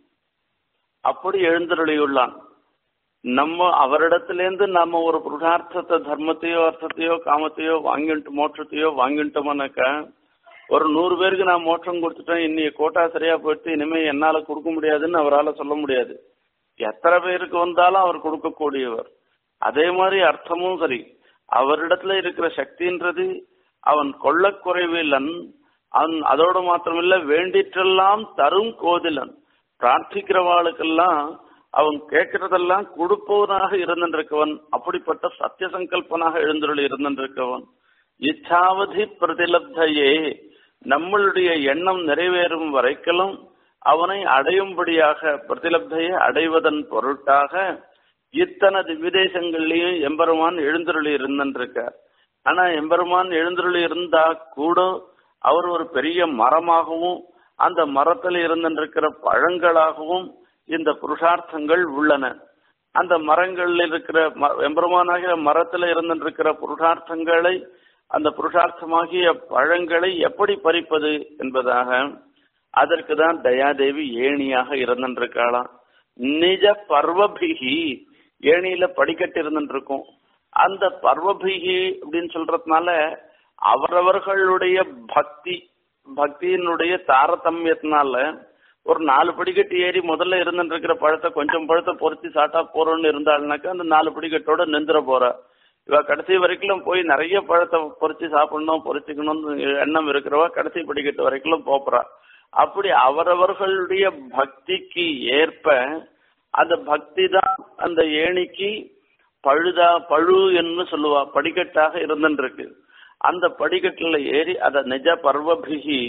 S1: அப்படி எழுந்தருளியுள்ளான் நம்ம அவரிடத்திலேருந்து நம்ம ஒரு புருஷார்த்தத்தை தர்மத்தையோ அர்த்தத்தையோ காமத்தையோ வாங்கிட்டு மோட்சத்தையோ வாங்கிட்டோம்னாக்க ஒரு நூறு பேருக்கு நான் மோட்சம் கொடுத்துட்டேன் இன்னைய கோட்டா சரியா போயிட்டு இனிமே என்னால கொடுக்க முடியாதுன்னு அவரால் சொல்ல முடியாது எத்தனை பேருக்கு வந்தாலும் அவர் கொடுக்கக்கூடியவர் அதே மாதிரி அர்த்தமும் சரி அவரிடத்துல இருக்கிற சக்தின்றது அவன் கொள்ளக்குறைவிலன் அவன் அதோடு மாத்திரமில்ல வேண்டிற்றெல்லாம் தரும் கோதிலன் பிரார்த்திக்கிறவாளுக்கெல்லாம் அவன் கேட்கறதெல்லாம் கொடுப்பவனாக இருந்திருக்கவன் அப்படிப்பட்ட சத்திய சங்கல்பனாக எழுந்தருள் இருந்திருக்கவன் இச்சாவதி பிரதிலப்தையே நம்மளுடைய எண்ணம் நிறைவேறும் வரைக்கும் அவனை அடையும்படியாக பிரதிலப்தையை அடைவதன் பொருட்டாக இத்தனை திவ்யதேசங்கள்லயும் எம்பெருமான் எழுந்தருளி இருந்திருக்கார் ஆனா எம்பெருமான் எழுந்தருளி இருந்தா கூட அவர் ஒரு பெரிய மரமாகவும் அந்த மரத்தில் இருந்திருக்கிற பழங்களாகவும் இந்த புருஷார்த்தங்கள் உள்ளன அந்த மரங்களில் இருக்கிற எம்பெருமானாகிய மரத்தில் இருந்திருக்கிற புருஷார்த்தங்களை அந்த புருஷார்த்தமாகிய பழங்களை எப்படி பறிப்பது என்பதாக அதற்கு தான் தயாதேவி ஏணியாக இருந்திருக்காளாம் நிஜ பர்வபிகி ஏணியில படிக்கட்டு இருந்துருக்கும் அந்த பர்வபிகி அப்படின்னு சொல்றதுனால அவரவர்களுடைய பக்தி பக்தியினுடைய தாரதமியத்தினால ஒரு நாலு படிக்கட்டு ஏறி முதல்ல இருந்துட்டு இருக்கிற பழத்தை கொஞ்சம் பழத்தை பொறிச்சு சாட்டா போறோம்னு இருந்தாள்னாக்கா அந்த நாலு படிக்கட்டோட நிந்திர போறா இவ கடைசி வரைக்கும் போய் நிறைய பழத்தை பொறிச்சு சாப்பிடணும் பொறிச்சுக்கணும்னு எண்ணம் இருக்கிறவா கடைசி படிக்கட்டு வரைக்கும் போப்புறா அப்படி அவரவர்களுடைய பக்திக்கு ஏற்ப அந்த பக்தி தான் அந்த ஏணிக்கு பழுதா பழு என்று சொல்லுவா படிக்கட்டாக இருந்துருக்கு அந்த படிக்கட்டுல ஏறி அத நிஜ பர்வபிகி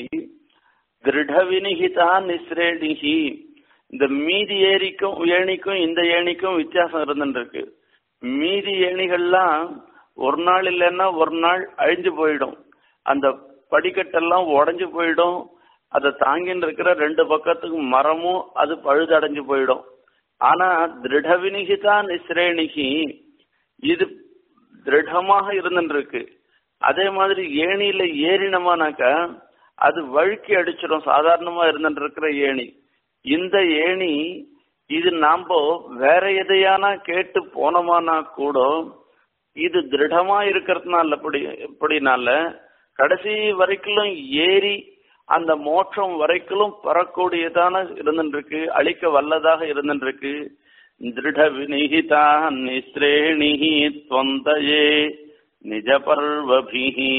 S1: திருடவினிகிதா நிஸ்ரேணிகி இந்த மீதி ஏரிக்கும் ஏணிக்கும் இந்த ஏணிக்கும் வித்தியாசம் இருந்துருக்கு மீதி ஏணிகள்லாம் ஒரு நாள் இல்லைன்னா ஒரு நாள் அழிஞ்சு போயிடும் அந்த படிக்கட்டெல்லாம் உடஞ்சு போயிடும் அதை தாங்கின்னு இருக்கிற ரெண்டு பக்கத்துக்கு மரமும் அது பழுதடைஞ்சு போயிடும் ஆனா திருடவினிகிதா நிஸ்ரேணிகி இது திருடமாக இருந்துருக்கு அதே மாதிரி ஏணியில ஏறினமானாக்கா அது வழுக்கி அடிச்சிடும் சாதாரணமா இருந்துட்டு இருக்கிற ஏணி இந்த ஏணி இது நாம வேற எதையானா கேட்டு போனோமானா கூட இது திருடமா இருக்கிறதுனால இப்படி இப்படினால கடைசி வரைக்கும் ஏறி அந்த மோட்சம் வரைக்கும் பெறக்கூடியதான இருந்துருக்கு அழிக்க வல்லதாக இருந்துருக்கு திருட வினிகிதா நிஸ்ரேணிஹி தொந்தயே நிஜ பர்வபிஹி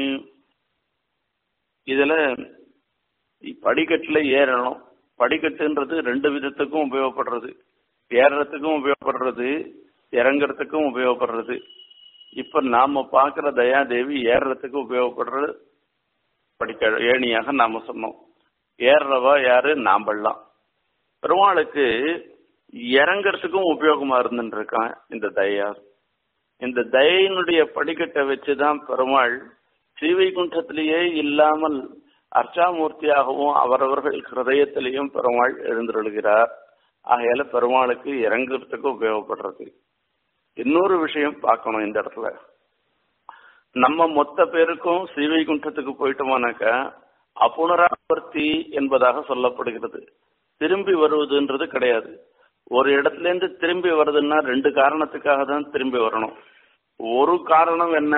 S1: இதுல படிக்கட்டுல ஏறணும் படிக்கட்டுன்றது ரெண்டு விதத்துக்கும் உபயோகப்படுறது ஏறுறதுக்கும் உபயோகப்படுறது இறங்குறதுக்கும் உபயோகப்படுறது இப்ப நாம பாக்குற தயாதேவி ஏறுறதுக்கு உபயோகப்படுறது படிக்க ஏணியாக நாம சொன்னோம் ஏறுறவா யாரு நாம்பல்லாம் பெருமாளுக்கு இறங்குறதுக்கும் உபயோகமா இருந்துட்டு இருக்கான் இந்த தயா இந்த தயினுடைய படிக்கட்டை வச்சுதான் பெருமாள் ஸ்ரீவைகுண்டத்திலேயே இல்லாமல் அர்ச்சாமூர்த்தியாகவும் அவரவர்கள் ஹிருதயத்திலையும் பெருமாள் எழுந்துருள்கிறார் ஆகையால பெருமாளுக்கு இறங்குறதுக்கு உபயோகப்படுறது இன்னொரு விஷயம் பார்க்கணும் இந்த இடத்துல நம்ம மொத்த பேருக்கும் ஸ்ரீவைகுண்டத்துக்கு போயிட்டோமானாக்கா அப்புனராவர்த்தி என்பதாக சொல்லப்படுகிறது திரும்பி வருவதுன்றது கிடையாது ஒரு இடத்துல இருந்து திரும்பி வருதுன்னா ரெண்டு காரணத்துக்காக தான் திரும்பி வரணும் ஒரு காரணம் என்ன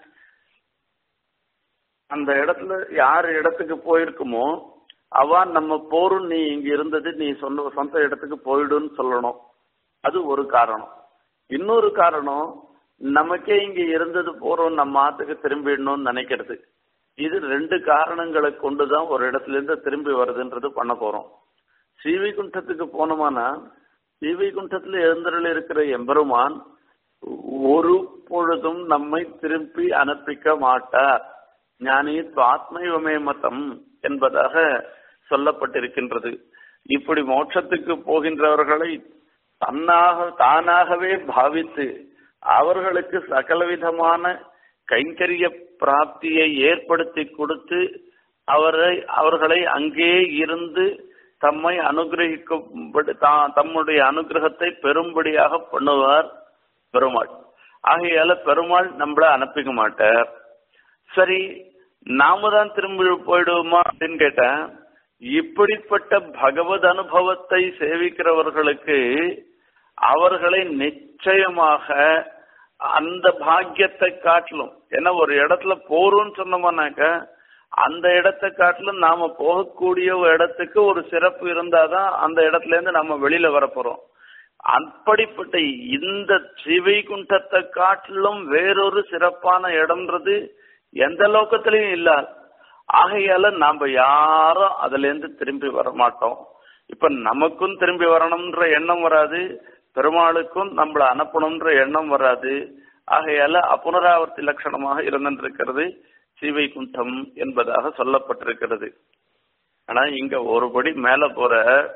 S1: அந்த இடத்துல யார் இடத்துக்கு போயிருக்குமோ அவ நம்ம போரும் நீ இங்க இருந்தது நீ சொந்த சொந்த இடத்துக்கு போயிடுன்னு சொல்லணும் அது ஒரு காரணம் இன்னொரு காரணம் நமக்கே இங்க இருந்தது போறோம் நம்ம ஆத்துக்கு திரும்பிடணும்னு நினைக்கிறது இது ரெண்டு காரணங்களை கொண்டுதான் ஒரு இடத்துல இருந்து திரும்பி வருதுன்றது பண்ண போறோம் ஸ்ரீவைகுண்டத்துக்கு போனோமானா ஸ்ரீவைகுண்டத்துல எழுந்தருள் இருக்கிற எம்பெருமான் ஒரு பொழுதும் நம்மை திருப்பி அனுப்பிக்க மாட்டார் ஞானி ஆத்மைவமே மதம் என்பதாக சொல்லப்பட்டிருக்கின்றது இப்படி மோட்சத்துக்கு போகின்றவர்களை தன்னாக தானாகவே பாவித்து அவர்களுக்கு சகலவிதமான கைங்கரிய பிராப்தியை ஏற்படுத்தி கொடுத்து அவரை அவர்களை அங்கே இருந்து தம்மை அனுகிரகிக்கும்படி தம்முடைய அனுகிரகத்தை பெரும்படியாக பண்ணுவார் பெருமாள் ஆகையால பெருமாள் நம்மள அனுப்பிக்க மாட்டார் சரி நாம தான் திரும்பி போயிடுவோமா அப்படின்னு கேட்டேன் இப்படிப்பட்ட பகவத் அனுபவத்தை சேவிக்கிறவர்களுக்கு அவர்களை நிச்சயமாக அந்த பாக்கியத்தை காட்டிலும் ஏன்னா ஒரு இடத்துல போறோம்னு சொன்னோம்னாக்க அந்த இடத்தை காட்டிலும் நாம போகக்கூடிய ஒரு இடத்துக்கு ஒரு சிறப்பு இருந்தாதான் அந்த இடத்துல இருந்து நம்ம வெளியில வரப்போறோம் அப்படிப்பட்ட இந்த ஸ்ரீவைகுண்டத்தை காட்டிலும் வேறொரு சிறப்பான இடம்ன்றது எந்த லோக்கத்திலையும் இல்ல ஆகையால நாம யாரும் அதுல இருந்து திரும்பி வர மாட்டோம் இப்ப நமக்கும் திரும்பி வரணும்ன்ற எண்ணம் வராது பெருமாளுக்கும் நம்மள அனுப்பணும்ன்ற எண்ணம் வராது ஆகையால அப்புனராவர்த்தி லட்சணமாக இருந்திருக்கிறது ஸ்ரீவைகுண்டம் என்பதாக சொல்லப்பட்டிருக்கிறது ஆனா இங்க ஒருபடி மேல போற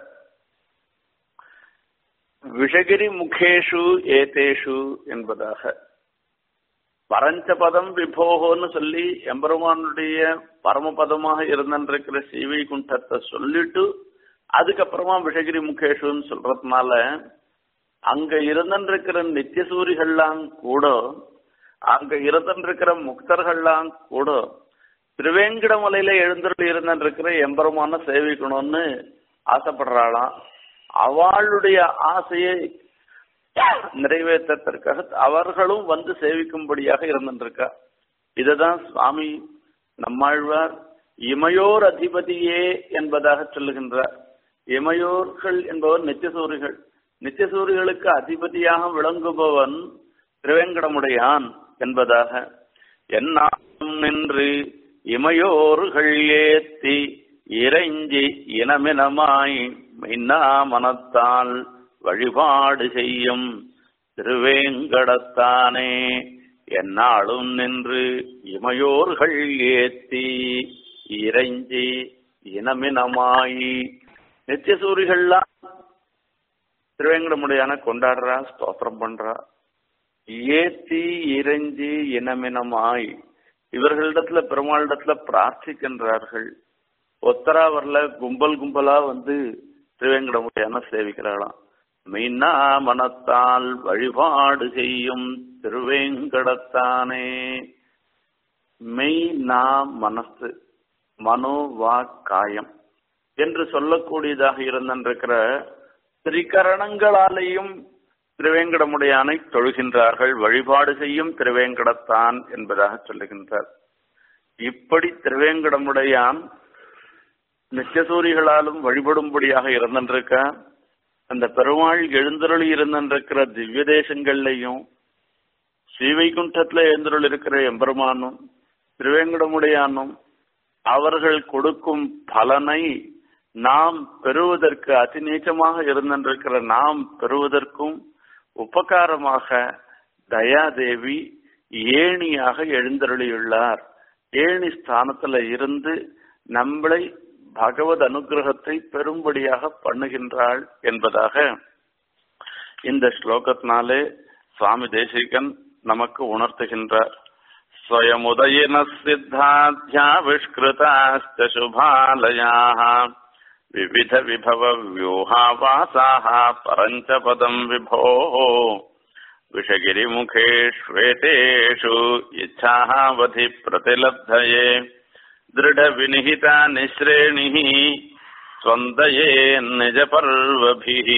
S1: விஷகிரி முகேஷு ஏதேஷு என்பதாக பரஞ்சபதம் விபோகோன்னு சொல்லி எம்பெருமானுடைய பரமபதமாக இருந்திருக்கிற சிவி குண்டத்தை சொல்லிட்டு அதுக்கப்புறமா விஷகிரி முகேஷுன்னு சொல்றதுனால அங்க இருந்திருக்கிற நித்தியசூரிகள்லாம் கூட அங்க இருந்திருக்கிற முக்தர்கள்லாம் கூட திருவேங்கடமலையில எழுந்தருள் இருந்திருக்கிற எம்பெருமான சேவிக்கணும்னு ஆசைப்படுறாளாம் அவளுடைய ஆசையை நிறைவேற்றத்திற்காக அவர்களும் வந்து சேவிக்கும்படியாக இருந்திருக்கா இதுதான் சுவாமி நம்மாழ்வார் இமையோர் அதிபதியே என்பதாக சொல்லுகின்றார் இமையோர்கள் என்பவர் நித்தியசூரிகள் நித்தியசூரிகளுக்கு அதிபதியாக விளங்குபவன் திருவேங்கடமுடையான் என்பதாக என்னாம் நின்று இமையோர்கள் ஏத்தி இறைஞ்சி இனமினமாய் மின்னா மனத்தால் வழிபாடு செய்யும் திருவேங்கடத்தானே என்னாலும் நின்று இமையோர்கள் ஏத்தி இறைஞ்சி இனமினமாய் நித்தியசூரிகள்லாம் திருவேங்கடமுடையான கொண்டாடுறா ஸ்தோத்திரம் பண்றா ஏத்தி இறைஞ்சி இனமினமாய் இவர்களிடத்துல பெருமாளிடத்துல பிரார்த்திக்கின்றார்கள் ஒத்தரா வரல கும்பல் கும்பலா வந்து திருவேங்கடமுடையான சேவிக்கிறாளாம் மெய்னா மனத்தால் வழிபாடு செய்யும் திருவேங்கடத்தானே மெய் நா மனசு மனோ வா காயம் என்று சொல்லக்கூடியதாக இருந்திருக்கிற திரிகரணங்களாலேயும் திருவேங்கடமுடையானை தொழுகின்றார்கள் வழிபாடு செய்யும் திருவேங்கடத்தான் என்பதாக சொல்லுகின்றார் இப்படி திருவேங்கடமுடையான் நித்தியசூரிகளாலும் வழிபடும்படியாக இருந்திருக்க அந்த பெருமாள் எழுந்தருளி இருந்திருக்கிற திவ்ய தேசங்கள்லையும் ஸ்ரீவைகுண்டத்துல எழுந்தருள் இருக்கிற எம்பெருமானும் திருவேங்கடமுடையானும் அவர்கள் கொடுக்கும் பலனை நாம் பெறுவதற்கு அதிநீச்சமாக இருந்திருக்கிற நாம் பெறுவதற்கும் உபகாரமாக தயாதேவி ஏணியாக எழுந்தருளியுள்ளார் ஏணி ஸ்தானத்துல இருந்து நம்மளை பகவத் அனுகிரகத்தை பெரும்படியாக பண்ணுகின்றாள் என்பதாக இந்த ஸ்லோகத்தினாலே சுவாமி தேசிகன் நமக்கு உணர்த்துகின்றார் स्वयमुदयिन सिद्धाध्याविष्कृताश्च शुभालयाः विविध विभव व्यूहावासाः परञ्च पदम् विभोः विषगिरिमुखेष्वेतेषु इच्छावधि प्रतिलब्धये दृढविनिहिता निःश्रेणिः स्वन्दये निजपर्वभिः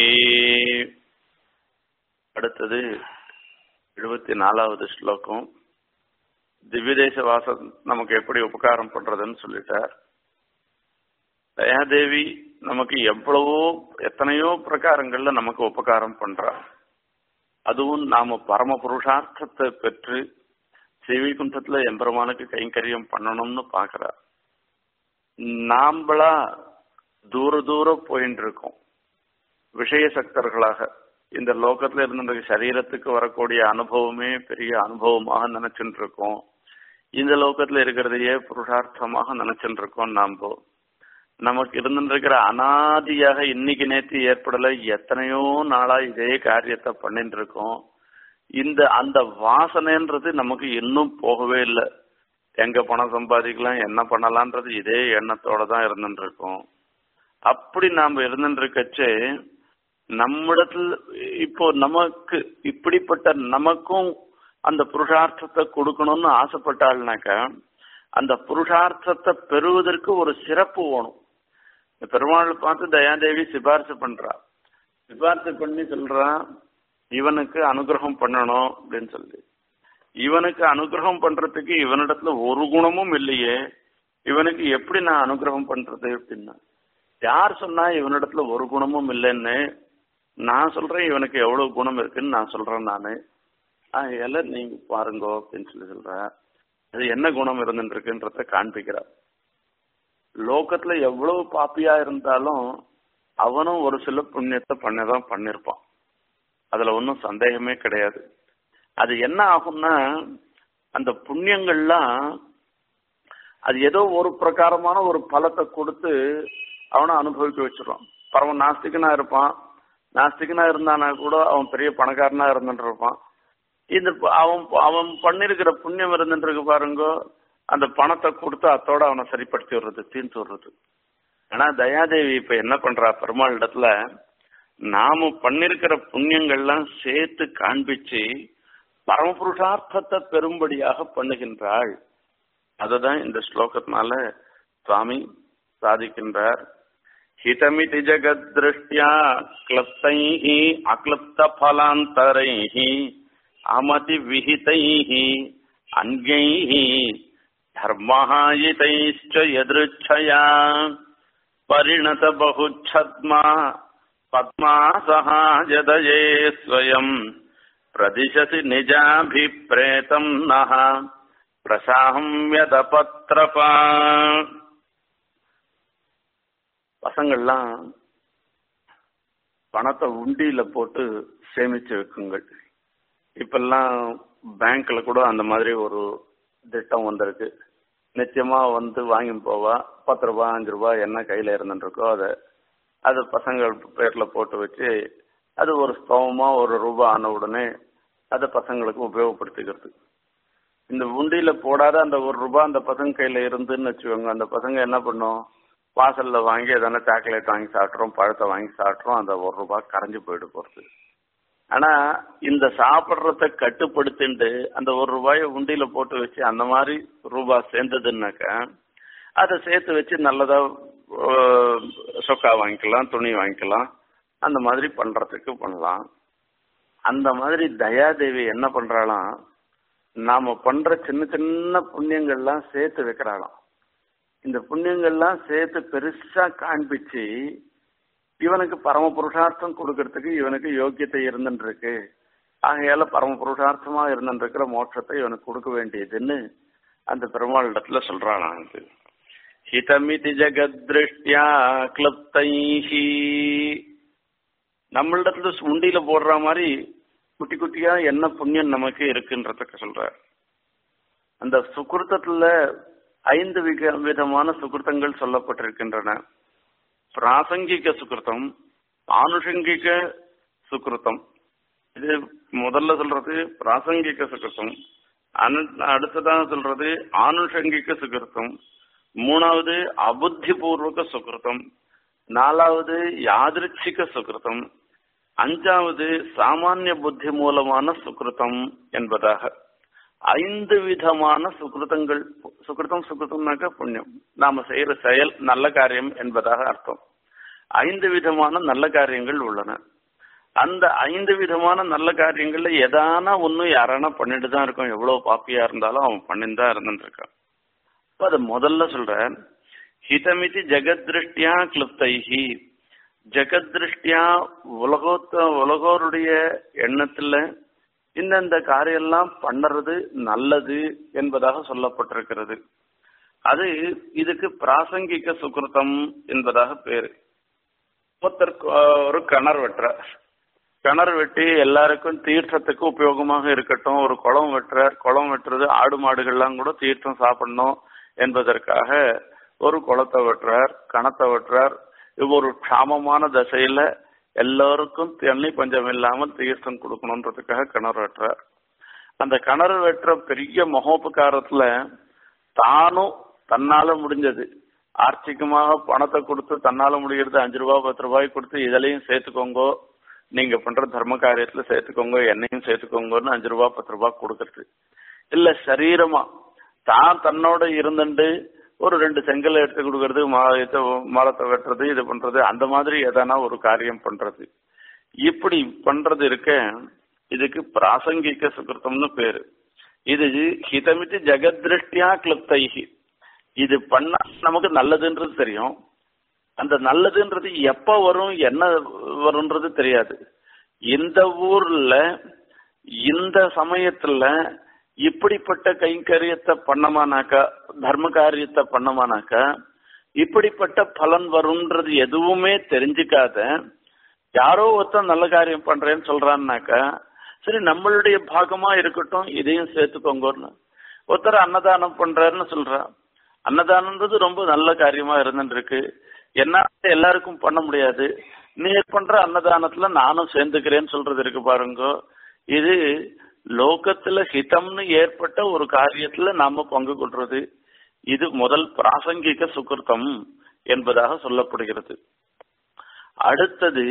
S1: அடுத்தது எழுபத்தி நாலாவது ஸ்லோகம் திவ்யதேச வாசம் நமக்கு எப்படி உபகாரம் பண்றதுன்னு சொல்லிட்டார் தயாதேவி நமக்கு எவ்வளவோ எத்தனையோ பிரகாரங்கள்ல நமக்கு உபகாரம் பண்றா அதுவும் நாம பரம புருஷார்த்தத்தை பெற்று சிவிகுண்டத்துல எம்பெருமானுக்கு கைங்கரியம் பண்ணணும்னு பாக்குறா நாம்பளா தூர தூர போயின்னு இருக்கோம் விஷய சக்தர்களாக இந்த லோகத்துல இருந்த சரீரத்துக்கு வரக்கூடிய அனுபவமே பெரிய அனுபவமாக நினைச்சுட்டு இருக்கோம் இந்த லோகத்துல இருக்கிறதையே புருஷார்த்தமாக நினைச்சுட்டு இருக்கோம் நாம நமக்கு இருந்துருக்கிற அனாதியாக இன்னைக்கு நேற்று ஏற்படல எத்தனையோ நாளா இதே காரியத்தை பண்ணிட்டு இருக்கோம் இந்த அந்த வாசனைன்றது நமக்கு இன்னும் போகவே இல்லை எங்க பணம் சம்பாதிக்கலாம் என்ன பண்ணலான்றது இதே எண்ணத்தோட தான் இருந்துட்டு இருக்கோம் அப்படி நாம இருந்துட்டு இருக்கச்சே நம்மிடத்துல இப்போ நமக்கு இப்படிப்பட்ட நமக்கும் அந்த புருஷார்த்தத்தை கொடுக்கணும்னு ஆசைப்பட்டாள்னாக்கா அந்த புருஷார்த்தத்தை பெறுவதற்கு ஒரு சிறப்பு வேணும் பெருமாள் பார்த்து தயாதேவி சிபாரிசு பண்றா சிபாரிசு பண்ணி சொல்றான் இவனுக்கு அனுகிரகம் பண்ணணும் அப்படின்னு சொல்லி இவனுக்கு அனுகிரகம் பண்றதுக்கு இவனிடத்துல ஒரு குணமும் இல்லையே இவனுக்கு எப்படி நான் அனுகிரகம் பண்றது அப்படின்னா யார் சொன்னா இவனிடத்துல ஒரு குணமும் இல்லைன்னு நான் சொல்றேன் இவனுக்கு எவ்வளவு குணம் இருக்குன்னு நான் சொல்றேன் நானு எல்லாம் நீங்க பாருங்க அப்படின்னு சொல்லி சொல்ற அது என்ன குணம் இருந்துட்டு இருக்குன்றத காண்பிக்கிறார் லோகத்துல எவ்வளவு பாப்பியா இருந்தாலும் அவனும் ஒரு சில புண்ணியத்தை பண்ணதான் பண்ணிருப்பான் அதுல ஒன்றும் சந்தேகமே கிடையாது அது என்ன ஆகும்னா அந்த புண்ணியங்கள்லாம் அது ஏதோ ஒரு பிரகாரமான ஒரு பலத்தை கொடுத்து அவனை அனுபவிக்க வச்சிடும் பரம நாஸ்திகனா இருப்பான் நாஸ்திகனா இருந்தானா கூட அவன் பெரிய பணக்காரனா இருந்துட்டு இருப்பான் இந்த ப- அவன் அவன் பண்ணிருக்கிற புண்ணியம் இருந்துட்டு இருக்கு பாருங்க அந்த பணத்தை கொடுத்து அத்தோட அவனை சரிப்படுத்தி விடுறது தீர்த்து விடுறது ஆனா தயாதேவி இப்ப என்ன பண்றா பெருமாள் இடத்துல நாம பண்ணிருக்கிற புண்ணியங்கள்லாம் சேர்த்து காண்பிச்சு பரமபுருஷார்த்தத்தை பெரும்படியாக பண்ணுகின்றாள் அததான் இந்த ஸ்லோகத்தினால சுவாமி சாதிக்கின்றார் ஹிதமிதி ஜகத் திருஷ்டியா கிளப்தை அக்லப்த பலாந்தரை அமதி விஹிதை அன்யை தர்மஹாயிதைச்ச எதிர்ச்சயா परिणत बहुच्छद्मा पद्मा सहाजदये स्वयम् प्रदिशति निजाभिप्रेतम् नः பிரசாம்யதபத்ரபா பசங்கள்லாம் பணத்தை உண்டியில போட்டு சேமிச்சு வைக்குங்கள் இப்பெல்லாம் பேங்க்ல கூட அந்த மாதிரி ஒரு திட்டம் வந்திருக்கு நிச்சயமா வந்து வாங்கி போவா பத்து ரூபாய் அஞ்சு ரூபாய் என்ன கையில இருந்துருக்கோ அதை அது பசங்கள் பேர்ல போட்டு வச்சு அது ஒரு ஸ்தவமா ஒரு ரூபாய் ஆன உடனே அதை பசங்களுக்கு உபயோகப்படுத்திக்கிறது இந்த உண்டியில போடாத அந்த ஒரு ரூபாய் அந்த பசங்க கையில இருந்துன்னு வச்சுக்கோங்க அந்த பசங்க என்ன பண்ணும் வாசல்ல வாங்கி எதனா சாக்லேட் வாங்கி சாப்பிட்றோம் பழத்தை வாங்கி சாப்பிட்றோம் அந்த ஒரு ரூபாய் கரைஞ்சு போயிட்டு போறது ஆனா இந்த சாப்பிட்றத கட்டுப்படுத்திண்டு அந்த ஒரு ரூபாயை உண்டியில போட்டு வச்சு அந்த மாதிரி ரூபாய் சேர்ந்ததுன்னாக்கா அதை சேர்த்து வச்சு நல்லதா அஹ், சொக்கா வாங்கிக்கலாம் துணி வாங்கிக்கலாம் அந்த மாதிரி பண்றதுக்கு பண்ணலாம் அந்த மாதிரி தயாதேவி என்ன பண்றாளாம் நாம பண்ற சின்ன சின்ன புண்ணியங்கள்லாம் சேர்த்து வைக்கிறாளாம் இந்த புண்ணியங்கள்லாம் சேர்த்து பெருசா காண்பிச்சு இவனுக்கு பரம புருஷார்த்தம் கொடுக்கறதுக்கு இவனுக்கு யோக்கியத்தை இருந்துட்டு இருக்கு ஆகையால பரம புருஷார்த்தமா இருந்துட்டு இருக்கிற மோட்சத்தை இவனுக்கு கொடுக்க வேண்டியதுன்னு அந்த பெருமாள் இடத்துல சொல்றானாம் அது ஹிதமிதி ஜெகத் திருஷ்டியா கிளப்தைஹி நம்மளிடத்துல உண்டியில போடுற மாதிரி குட்டி குட்டியா என்ன புண்ணியம் நமக்கு இருக்குன்றதுக்கு சொல்றார் அந்த சுகிருத்தத்துல ஐந்து விக- விதமான சுகிருத்தங்கள் சொல்லப்பட்டிருக்கின்றன பிராசங்கிக சுகிருத்தம் ஆனுஷங்கிக சுகிருத்தம் இது முதல்ல சொல்றது பிராசங்கிக சுகிருத்தம் அனு- அடுத்ததாக சொல்றது ஆனுஷங்கிக சுகிருத்தம் மூணாவது அபுத்தி பூர்வக சுகிருத்தம் நாலாவது யாதிருச்சிக சுகிருத்தம் அஞ்சாவது சாமானிய புத்தி மூலமான சுகிருத்தம் என்பதாக ஐந்து விதமான சுகிருத்தங்கள் சுகிருத்தம் சுகிருத்தம்னாக்க புண்ணியம் நாம செய்யற செயல் நல்ல காரியம் என்பதாக அர்த்தம் ஐந்து விதமான நல்ல காரியங்கள் உள்ளன அந்த ஐந்து விதமான நல்ல காரியங்கள்ல எதானா ஒண்ணு யாரானா பண்ணிட்டு தான் இருக்கும் எவ்வளவு பாப்பியா இருந்தாலும் அவன் பண்ணிட்டு தான் இருந்துட்டு இருக்கான் அப்ப அது முதல்ல சொல்றேன் ஹிதமிதி ஜெகத் திருஷ்டியா கிளுப்தைஹி ஜெகத் திருஷ்டியா உலகோத்த உலகோருடைய எண்ணத்துல இந்தந்த காரியெல்லாம் பண்ணறது நல்லது என்பதாக சொல்லப்பட்டிருக்கிறது அது இதுக்கு பிராசங்கிக சுகிருத்தம் என்பதாக பேரு ஒருத்தர் ஒரு கிணறு வெட்டுற கிணறு வெட்டி எல்லாருக்கும் தீர்த்தத்துக்கு உபயோகமாக இருக்கட்டும் ஒரு குளம் வெட்டுறார் குளம் வெட்டுறது ஆடு மாடுகள்லாம் கூட தீர்த்தம் சாப்பிடணும் என்பதற்காக ஒரு குளத்தை வெட்டுறார் கணத்தை வெட்டுறார் இது ஒரு க்ஷாமமான தசையில எல்லாருக்கும் தண்ணி பஞ்சம் இல்லாமல் தீர்த்தம் கொடுக்கணுன்றதுக்காக கிணறு வெட்டுறார் அந்த கிணறு வெட்டுற பெரிய மகோபகாரத்துல தானும் தன்னால முடிஞ்சது ஆர்த்திகமாக பணத்தை கொடுத்து தன்னால முடிகிறது அஞ்சு ரூபாய் பத்து ரூபாய் கொடுத்து இதுலயும் சேர்த்துக்கோங்கோ நீங்க பண்ற தர்ம காரியத்துல சேர்த்துக்கோங்க என்னையும் சேர்த்துக்கோங்கன்னு அஞ்சு ரூபாய் பத்து ரூபாய் கொடுக்கறது இல்ல சரீரமா தான் தன்னோட இருந்துட்டு ஒரு ரெண்டு செங்கல் எடுத்து கொடுக்கறது ம- இது மரத்தை வெட்டுறது இது பண்றது அந்த மாதிரி எதனா ஒரு காரியம் பண்றது இப்படி பண்றது இருக்க இதுக்கு பிராசங்கிக சுகிருத்தம்னு பேரு இது ஹிதமிட்டு ஜெகத் திருஷ்டியா கிளுப்தைஹி இது பண்ணா நமக்கு நல்லதுன்றது தெரியும் அந்த நல்லதுன்றது எப்ப வரும் என்ன வரும்ன்றது தெரியாது இந்த ஊர்ல இந்த சமயத்துல இப்படிப்பட்ட கைங்கரியத்தை பண்ணமானாக்கா தர்ம காரியத்தை பண்ணமானாக்கா இப்படிப்பட்ட பலன் வரும்ன்றது எதுவுமே தெரிஞ்சுக்காத யாரோ ஒருத்தன் நல்ல காரியம் பண்றேன்னு சொல்றான்னாக்கா சரி நம்மளுடைய பாகமா இருக்கட்டும் இதையும் சேர்த்துக்கோங்கன்னு ஒருத்தர் அன்னதானம் பண்றாருன்னு சொல்றான் அன்னதானம்ன்றது ரொம்ப நல்ல காரியமா இருந்துருக்கு என்ன எல்லாருக்கும் பண்ண முடியாது நீ பண்ற அன்னதானத்துல நானும் சேர்ந்துக்கிறேன்னு சொல்றது இருக்கு பாருங்க இது லோகத்துல ஹிதம்னு ஏற்பட்ட ஒரு காரியத்துல நாம பங்கு கொள்றது இது முதல் பிராசங்கிக சுகிருத்தம் என்பதாக சொல்லப்படுகிறது அடுத்தது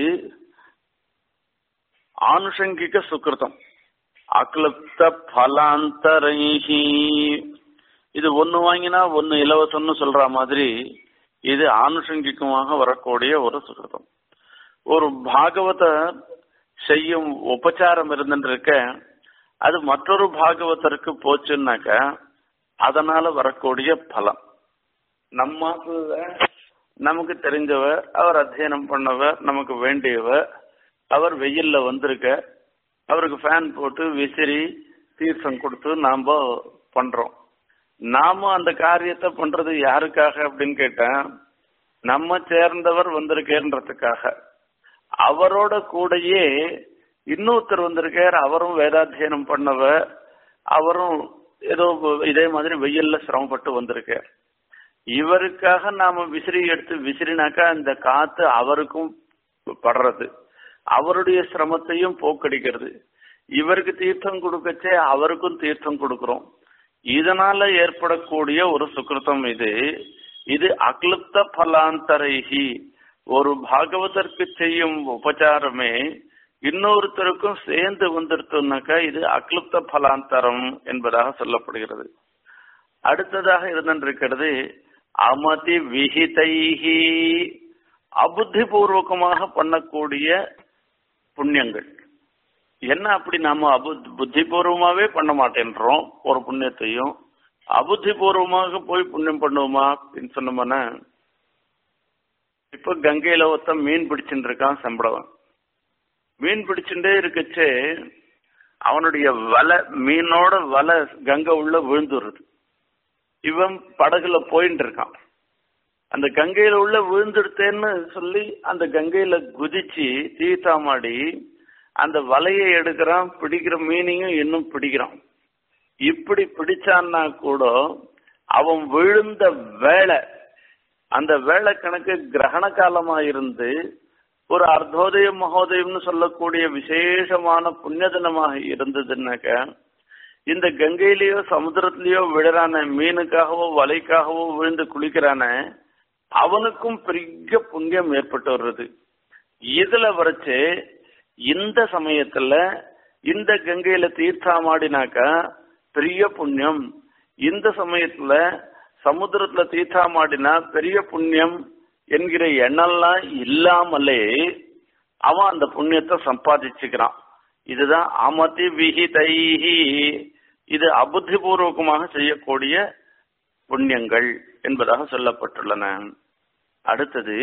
S1: ஆனுஷங்கிக சுக்கிருத்தம் அக்லுப்த பலாந்தரைஹி இது ஒன்னு வாங்கினா ஒன்னு இலவசம்னு சொல்ற மாதிரி இது ஆனுஷங்கிகமாக வரக்கூடிய ஒரு சுகிருத்தம் ஒரு பாகவத செய்யும் உபச்சாரம் இருந்துருக்க அது மற்றொரு பாகவதற்கு போச்சுன்னாக்க அதனால வரக்கூடிய பலம் நம்ம நமக்கு தெரிஞ்சவர் அவர் அத்தியனம் பண்ணவர் நமக்கு வேண்டியவர் அவர் வெயில்ல வந்திருக்க அவருக்கு ஃபேன் போட்டு விசிறி தீர்த்தம் கொடுத்து நாம பண்றோம் நாம அந்த காரியத்தை பண்றது யாருக்காக அப்படின்னு கேட்டா நம்ம சேர்ந்தவர் வந்திருக்கேன்றதுக்காக அவரோட கூடயே இன்னொருத்தர் வந்திருக்கார் அவரும் வேதாத்தியனம் பண்ணவர் அவரும் ஏதோ இதே மாதிரி வெயில்ல சிரமப்பட்டு வந்திருக்கார் இவருக்காக நாம விசிறி எடுத்து விசிறினாக்கா இந்த காத்து அவருக்கும் படுறது அவருடைய சிரமத்தையும் போக்கடிக்கிறது இவருக்கு தீர்த்தம் கொடுக்கச்சே அவருக்கும் தீர்த்தம் கொடுக்கிறோம் இதனால ஏற்படக்கூடிய ஒரு சுக்கிருத்தம் இது இது அக்லுப்த பலாந்தரைகி ஒரு பாகவதற்கு செய்யும் உபச்சாரமே இன்னொருத்தருக்கும் சேர்ந்து வந்துருத்தோம்னாக்கா இது அக்லுப்த பலாந்தரம் என்பதாக சொல்லப்படுகிறது அடுத்ததாக இருந்திருக்கிறது அமதி விஹிதைஹி அபுத்தி பூர்வகமாக பண்ணக்கூடிய புண்ணியங்கள் என்ன அப்படி நாம அபு புத்தி பூர்வமாவே பண்ண மாட்டேன்றோம் ஒரு புண்ணியத்தையும் அபுத்தி பூர்வமாக போய் புண்ணியம் பண்ணுவோமா அப்படின்னு சொன்னோம்னா இப்ப கங்கையில ஒருத்தன் மீன் பிடிச்சுட்டு இருக்கான் சம்பளவன் மீன் பிடிச்சுட்டே இருக்கச்சே அவனுடைய வலை மீனோட வலை கங்கை உள்ள விழுந்துடுறது இவன் படகுல போயிட்டு இருக்கான் அந்த கங்கையில உள்ள விழுந்துடுத்தேன்னு சொல்லி அந்த கங்கையில குதிச்சு தீர்த்தாமாடி அந்த வலையை எடுக்கிறான் பிடிக்கிற மீனையும் இன்னும் பிடிக்கிறான் இப்படி பிடிச்சான்னா கூட அவன் விழுந்த வேலை அந்த வேலை கணக்கு கிரகண காலமா இருந்து ஒரு அர்த்தோதயம் மகோதயம்னு சொல்லக்கூடிய விசேஷமான புண்ணிய தினமாக இருந்ததுன்னாக்க இந்த கங்கையிலயோ சமுத்திரத்திலயோ விழுறான மீனுக்காகவோ வலைக்காகவோ விழுந்து குளிக்கிறான அவனுக்கும் பெரிய புண்ணியம் ஏற்பட்டு வர்றது இதுல வரைச்சு இந்த சமயத்துல இந்த கங்கையில தீர்த்தாமாடினாக்கா பெரிய புண்ணியம் இந்த சமயத்துல சமுத்திரத்துல தீர்த்தாமாடினா பெரிய புண்ணியம் என்கிற எண்ணெல்லாம் இல்லாமலே அவன் அந்த புண்ணியத்தை சம்பாதிச்சுக்கிறான் இதுதான் அமதி விஹிதைஹி இது அபுத்திபூர்வகமாக செய்யக்கூடிய புண்ணியங்கள் என்பதாக சொல்லப்பட்டுள்ளன அடுத்தது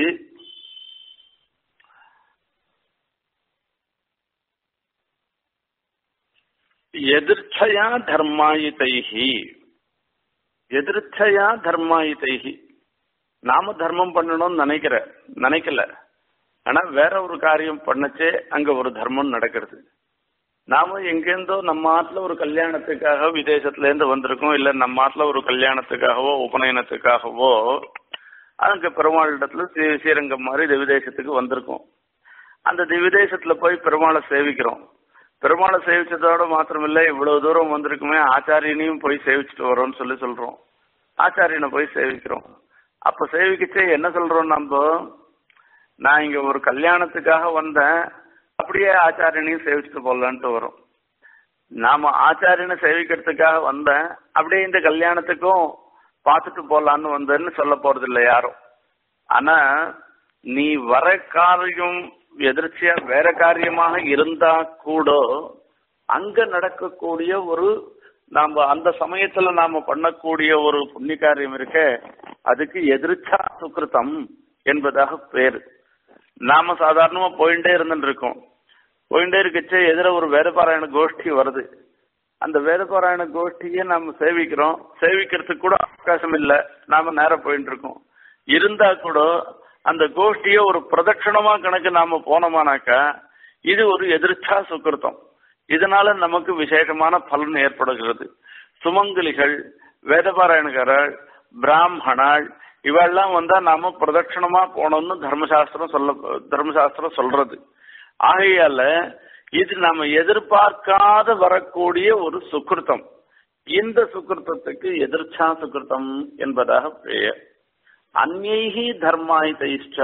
S1: எதிர்ச்சையா தர்மாயிதைஹி எதிர்ச்சையா தர்மாயிதைஹி நாம தர்மம் பண்ணணும்னு நினைக்கிற நினைக்கல ஆனா வேற ஒரு காரியம் பண்ணச்சே அங்க ஒரு தர்மம் நடக்கிறது நாம எங்கேருந்தோ நம்ம ஆத்துல ஒரு கல்யாணத்துக்காக விதேசத்துல இருந்து வந்திருக்கோம் இல்ல நம்ம ஆத்துல ஒரு கல்யாணத்துக்காகவோ உபநயனத்துக்காகவோ அங்க பெருமாள் இடத்துல ஸ்ரீரங்கம் மாதிரி திவிதேசத்துக்கு வந்திருக்கோம் அந்த திவிதேசத்துல போய் பெருமாளை சேவிக்கிறோம் பெருமாளை சேவிச்சதோட மாத்திரமில்ல இவ்வளவு தூரம் வந்திருக்குமே ஆச்சாரியனையும் போய் சேவிச்சுட்டு வரோம்னு சொல்லி சொல்றோம் ஆச்சாரியனை போய் சேவிக்கிறோம் அப்ப சேவிக்கச்சே என்ன சொல்றோம் நம்ம நான் இங்க ஒரு கல்யாணத்துக்காக வந்தேன் அப்படியே ஆச்சாரியனையும் சேவிச்சுட்டு போடலான்ட்டு வரும் நாம ஆச்சாரியனை சேவிக்கிறதுக்காக வந்தேன் அப்படியே இந்த கல்யாணத்துக்கும் பார்த்துட்டு போலான்னு வந்தேன்னு சொல்ல போறது இல்லை யாரும் ஆனா நீ வர காரியம் எதிர்ச்சியா வேற காரியமாக இருந்தா கூட அங்க நடக்கக்கூடிய ஒரு நாம அந்த சமயத்துல நாம பண்ணக்கூடிய ஒரு புண்ணிய காரியம் இருக்க அதுக்கு எதிர்ச்சா சுக்கிருத்தம் என்பதாக பேரு நாம சாதாரணமா போயிட்டே இருந்துட்டு இருக்கோம் போயிட்டே இருக்கச்சே எதிர ஒரு வேதபாராயண கோஷ்டி வருது அந்த வேதபாராயண கோஷ்டியை நாம சேவிக்கிறோம் சேவிக்கிறதுக்கு கூட அவகாசம் இல்லை நாம நேரம் போயிட்டு இருக்கோம் இருந்தா கூட அந்த கோஷ்டியை ஒரு பிரதட்சணமா கணக்கு நாம போனோமானாக்கா இது ஒரு எதிர்ச்சா சுக்கிருத்தம் இதனால நமக்கு விசேஷமான பலன் ஏற்படுகிறது சுமங்கலிகள் வேதபாராயணக்காரர் பிராமணாள் இவெல்லாம் வந்தா நாம பிரதட்சணமா போனோம்னு தர்மசாஸ்திரம் சொல்ல தர்மசாஸ்திரம் சொல்றது ஆகையால இது நம்ம எதிர்பார்க்காத வரக்கூடிய ஒரு சுக்கிருத்தம் இந்த சுக்கிருத்தத்துக்கு எதிர்ச்சா சுக்கிருத்தம் என்பதாக பெயர் அந்நைகி தர்மாயிஷ்ட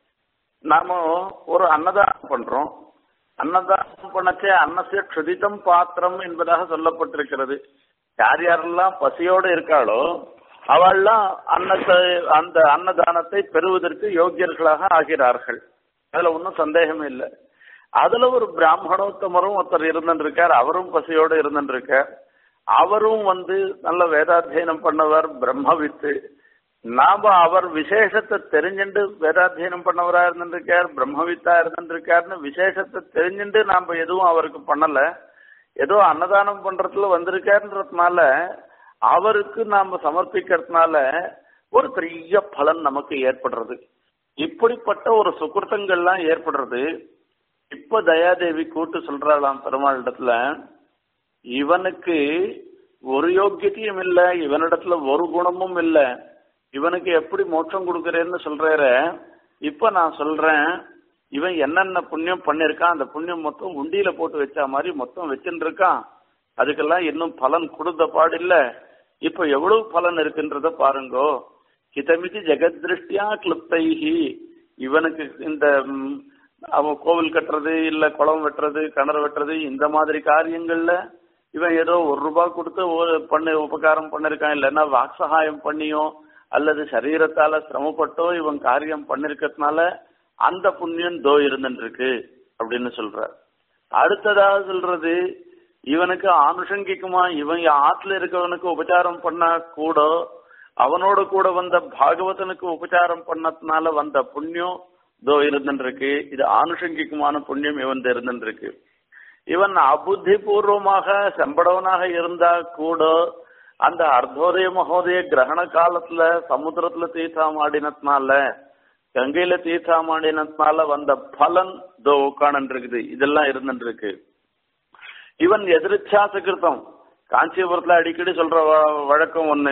S1: நாம ஒரு அன்னதானம் பண்றோம் அன்னதானம் பண்ணச்சே அன்னசிய க்ஷுதிதம் பாத்திரம் என்பதாக சொல்லப்பட்டிருக்கிறது யார் யாரெல்லாம் பசியோடு இருக்காளோ அவள்லாம் அன்னத்தை அந்த அன்னதானத்தை பெறுவதற்கு யோக்கியர்களாக ஆகிறார்கள் அதுல ஒன்றும் சந்தேகமே இல்லை அதுல ஒரு பிராமணோத்தமரும் ஒருத்தர் இருந்துருக்கார் அவரும் பசியோடு இருந்துருக்கார் அவரும் வந்து நல்ல வேதாத்தியனம் பண்ணவர் பிரம்மவித்து நாம அவர் விசேஷத்தை தெரிஞ்சுட்டு வேதாத்தியனம் பண்ணவரா இருந்திருக்கார் பிரம்மவித்தா இருந்திருக்காருன்னு விசேஷத்தை தெரிஞ்சுட்டு நாம எதுவும் அவருக்கு பண்ணல ஏதோ அன்னதானம் பண்றதுல வந்திருக்காருன்றதுனால அவருக்கு நாம சமர்ப்பிக்கிறதுனால ஒரு பெரிய பலன் நமக்கு ஏற்படுறது இப்படிப்பட்ட ஒரு சுக்கிருத்தங்கள்லாம் ஏற்படுறது இப்ப தயாதேவி கூட்டு சொல்றாளாம் பெருமாள் இடத்துல இவனுக்கு ஒரு யோக்கியத்தையும் இல்ல இவனிடத்துல ஒரு குணமும் இல்ல இவனுக்கு எப்படி மோட்சம் கொடுக்கறேன்னு சொல்றார இப்ப நான் சொல்றேன் இவன் என்னென்ன புண்ணியம் பண்ணிருக்கான் அந்த புண்ணியம் மொத்தம் உண்டியில போட்டு வச்ச மாதிரி மொத்தம் வச்சுட்டு இருக்கான் அதுக்கெல்லாம் இன்னும் பலன் கொடுத்த பாடில்ல இப்ப எவ்வளவு பலன் இருக்குன்றத பாருங்கோ ஹிதமிதி ஜெகத்ருஷ்டியா கிளிப்தைஹி இவனுக்கு இந்த ம், அவன் கோவில் கட்டுறது இல்ல குளம் வெட்டுறது கிணறு வெட்டுறது இந்த மாதிரி காரியங்கள்ல இவன் ஏதோ ஒரு ரூபாய் கொடுத்து ஒரு பண்ணு உபகாரம் பண்ணிருக்கான் இல்லைன்னா வாக்சகாயம் பண்ணியோ அல்லது சரீரத்தால சிரமப்பட்டோ இவன் காரியம் பண்ணிருக்கிறதுனால அந்த புண்ணியம் தோ இருந்துருக்கு அப்படின்னு சொல்றார் அடுத்ததாக சொல்றது இவனுக்கு ஆனுஷங்கிக்குமா இவன் ஆத்துல இருக்கவனுக்கு உபச்சாரம் பண்ணா கூட அவனோட கூட வந்த பாகவதனுக்கு உபச்சாரம் பண்ணதுனால வந்த புண்ணியம் தோ இருந்துருக்கு இது ஆனுஷங்கிக்குமான புண்ணியம் இவன் இருந்துருக்கு இவன் அபுத்தி பூர்வமாக செம்படவனாக இருந்தா கூட அந்த அர்த்தோதய மகோதய கிரகண காலத்துல சமுத்திரத்துல தீர்த்தம் ஆடினதுனால கங்கையில தீர்த்தம் ஆடினதுனால வந்த பலன் தோ உட்காந்துருக்குது இதெல்லாம் இருந்துருக்கு இவன் எதிர்ச்சா சுகிருத்தம் காஞ்சிபுரத்துல அடிக்கடி சொல்ற வ- வழக்கம் ஒண்ணு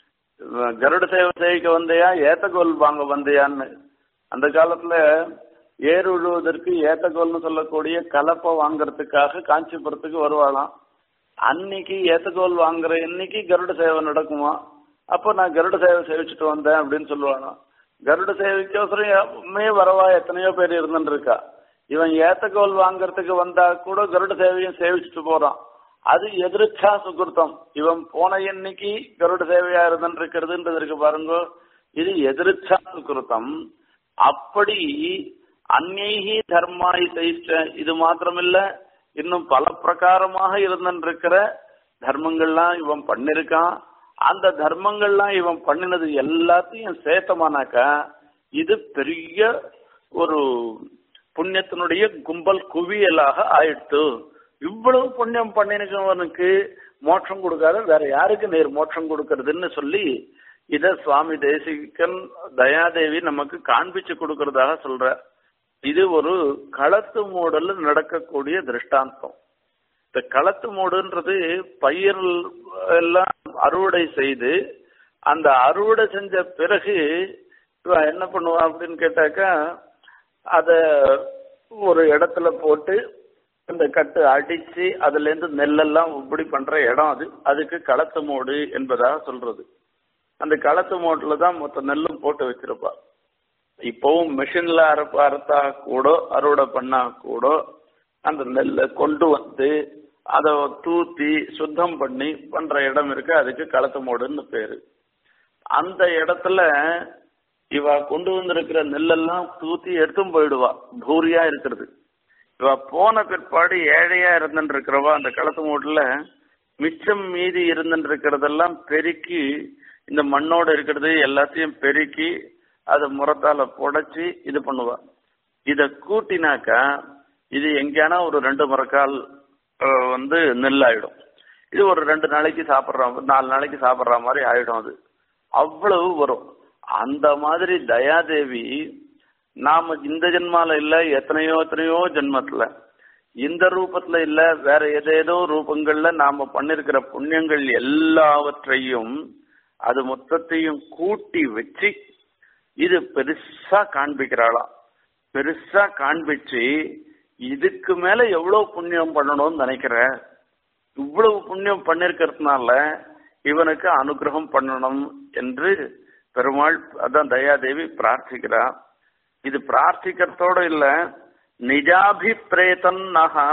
S1: கருட சேவை செய்க வந்தையா ஏத்தகோல் வாங்க வந்தையான்னு அந்த காலத்துல ஏர் உழுவதற்கு ஏத்தகோல்னு சொல்லக்கூடிய கலப்பை வாங்குறதுக்காக காஞ்சிபுரத்துக்கு வருவாளாம் அன்னைக்கு ஏத்தகோல் வாங்குற இன்னைக்கு கருட சேவை நடக்குமா அப்போ நான் கருட சேவை சேவிச்சுட்டு வந்தேன் அப்படின்னு சொல்லுவானா கருட சேவைக்கோசரம் எப்பவுமே வரவா எத்தனையோ பேர் இருந்துட்டு இருக்கா இவன் ஏத்தகோல் வாங்குறதுக்கு வந்தா கூட கருட சேவையும் சேவிச்சுட்டு போறான் அது எதிர்ச்சா சுகிருத்தம் இவன் போன எண்ணிக்கு கருட சேவையா இருந்துட்டு இருக்கிறதுன்றது இருக்கு பாருங்க இது எதிர்ச்சா சுகிருத்தம் அப்படி அந்நேகி தர்மாய் தைஷ்ட இது மாத்திரமில்ல இன்னும் பல பிரகாரமாக இருந்திருக்கிற தர்மங்கள்லாம் இவன் பண்ணிருக்கான் அந்த தர்மங்கள்லாம் இவன் பண்ணினது எல்லாத்தையும் சேர்த்தமானாக்கா இது பெரிய ஒரு புண்ணியத்தினுடைய கும்பல் குவியலாக ஆயிடுத்து இவ்வளவு புண்ணியம் பண்ணினவனுக்கு மோட்சம் கொடுக்காத வேற யாருக்கு நேர் மோட்சம் கொடுக்கறதுன்னு சொல்லி இத சுவாமி தேசிகன் தயாதேவி நமக்கு காண்பிச்சு கொடுக்கறதாக சொல்ற இது ஒரு களத்து மூடல் நடக்கக்கூடிய திருஷ்டாந்தம் இந்த களத்து மூடுன்றது பயிர் எல்லாம் அறுவடை செய்து அந்த அறுவடை செஞ்ச பிறகு இவன் என்ன பண்ணுவான் அப்படின்னு கேட்டாக்கா அத ஒரு இடத்துல போட்டு அந்த கட்டு அடிச்சு அதுல இருந்து நெல்லெல்லாம் உப்படி பண்ற இடம் அது அதுக்கு களத்து மூடு என்பதாக சொல்றது அந்த களத்து மூட்டுல தான் மொத்த நெல்லும் போட்டு வச்சிருப்பா இப்பவும் மிஷின்ல அறுப்ப அறுத்தா கூட அறுவடை பண்ணா கூட அந்த நெல்லை கொண்டு வந்து அதை தூத்தி சுத்தம் பண்ணி பண்ற இடம் இருக்கு அதுக்கு களத்து மூடுன்னு பேரு அந்த இடத்துல இவ கொண்டு வந்திருக்கிற நெல்லெல்லாம் தூத்தி எடுத்தும் போயிடுவா பூரியா இருக்கிறது இவ போன பிற்பாடு ஏழையா இருந்துட்டு இருக்கிறவா அந்த களத்து மூட்டுல மிச்சம் மீதி இருந்துட்டு இருக்கிறதெல்லாம் பெருக்கி இந்த மண்ணோட இருக்கிறது எல்லாத்தையும் பெருக்கி அதை முறத்தால புடைச்சி இது பண்ணுவா இத கூட்டினாக்கா இது எங்கேனா ஒரு ரெண்டு மரக்கால் அஹ், வந்து நெல் ஆயிடும் இது ஒரு ரெண்டு நாளைக்கு சாப்பிட்ற நாலு நாளைக்கு சாப்பிட்ற மாதிரி ஆயிடும் அது அவ்வளவு வரும் அந்த மாதிரி தயாதேவி நாம இந்த ஜென்மால இல்ல எத்தனையோ எத்தனையோ ஜென்மத்துல இந்த ரூபத்துல இல்ல வேற ஏதேதோ ரூபங்கள்ல நாம பண்ணிருக்கிற புண்ணியங்கள் எல்லாவற்றையும் அது மொத்தத்தையும் கூட்டி வச்சு இது பெருசா காண்பிக்கிறாளாம் பெருசா காண்பிச்சு இதுக்கு மேல எவ்வளவு புண்ணியம் பண்ணணும்னு நினைக்கிற இவ்வளவு புண்ணியம் பண்ணிருக்கிறதுனால இவனுக்கு அனுகிரகம் பண்ணணும் என்று பெருமாள் அதான் தயாதேவி பிரார்த்திக்கிறார் இது பிரார்த்திக்கிறதோட இல்ல நிஜாபிப்பிரேதன் நகா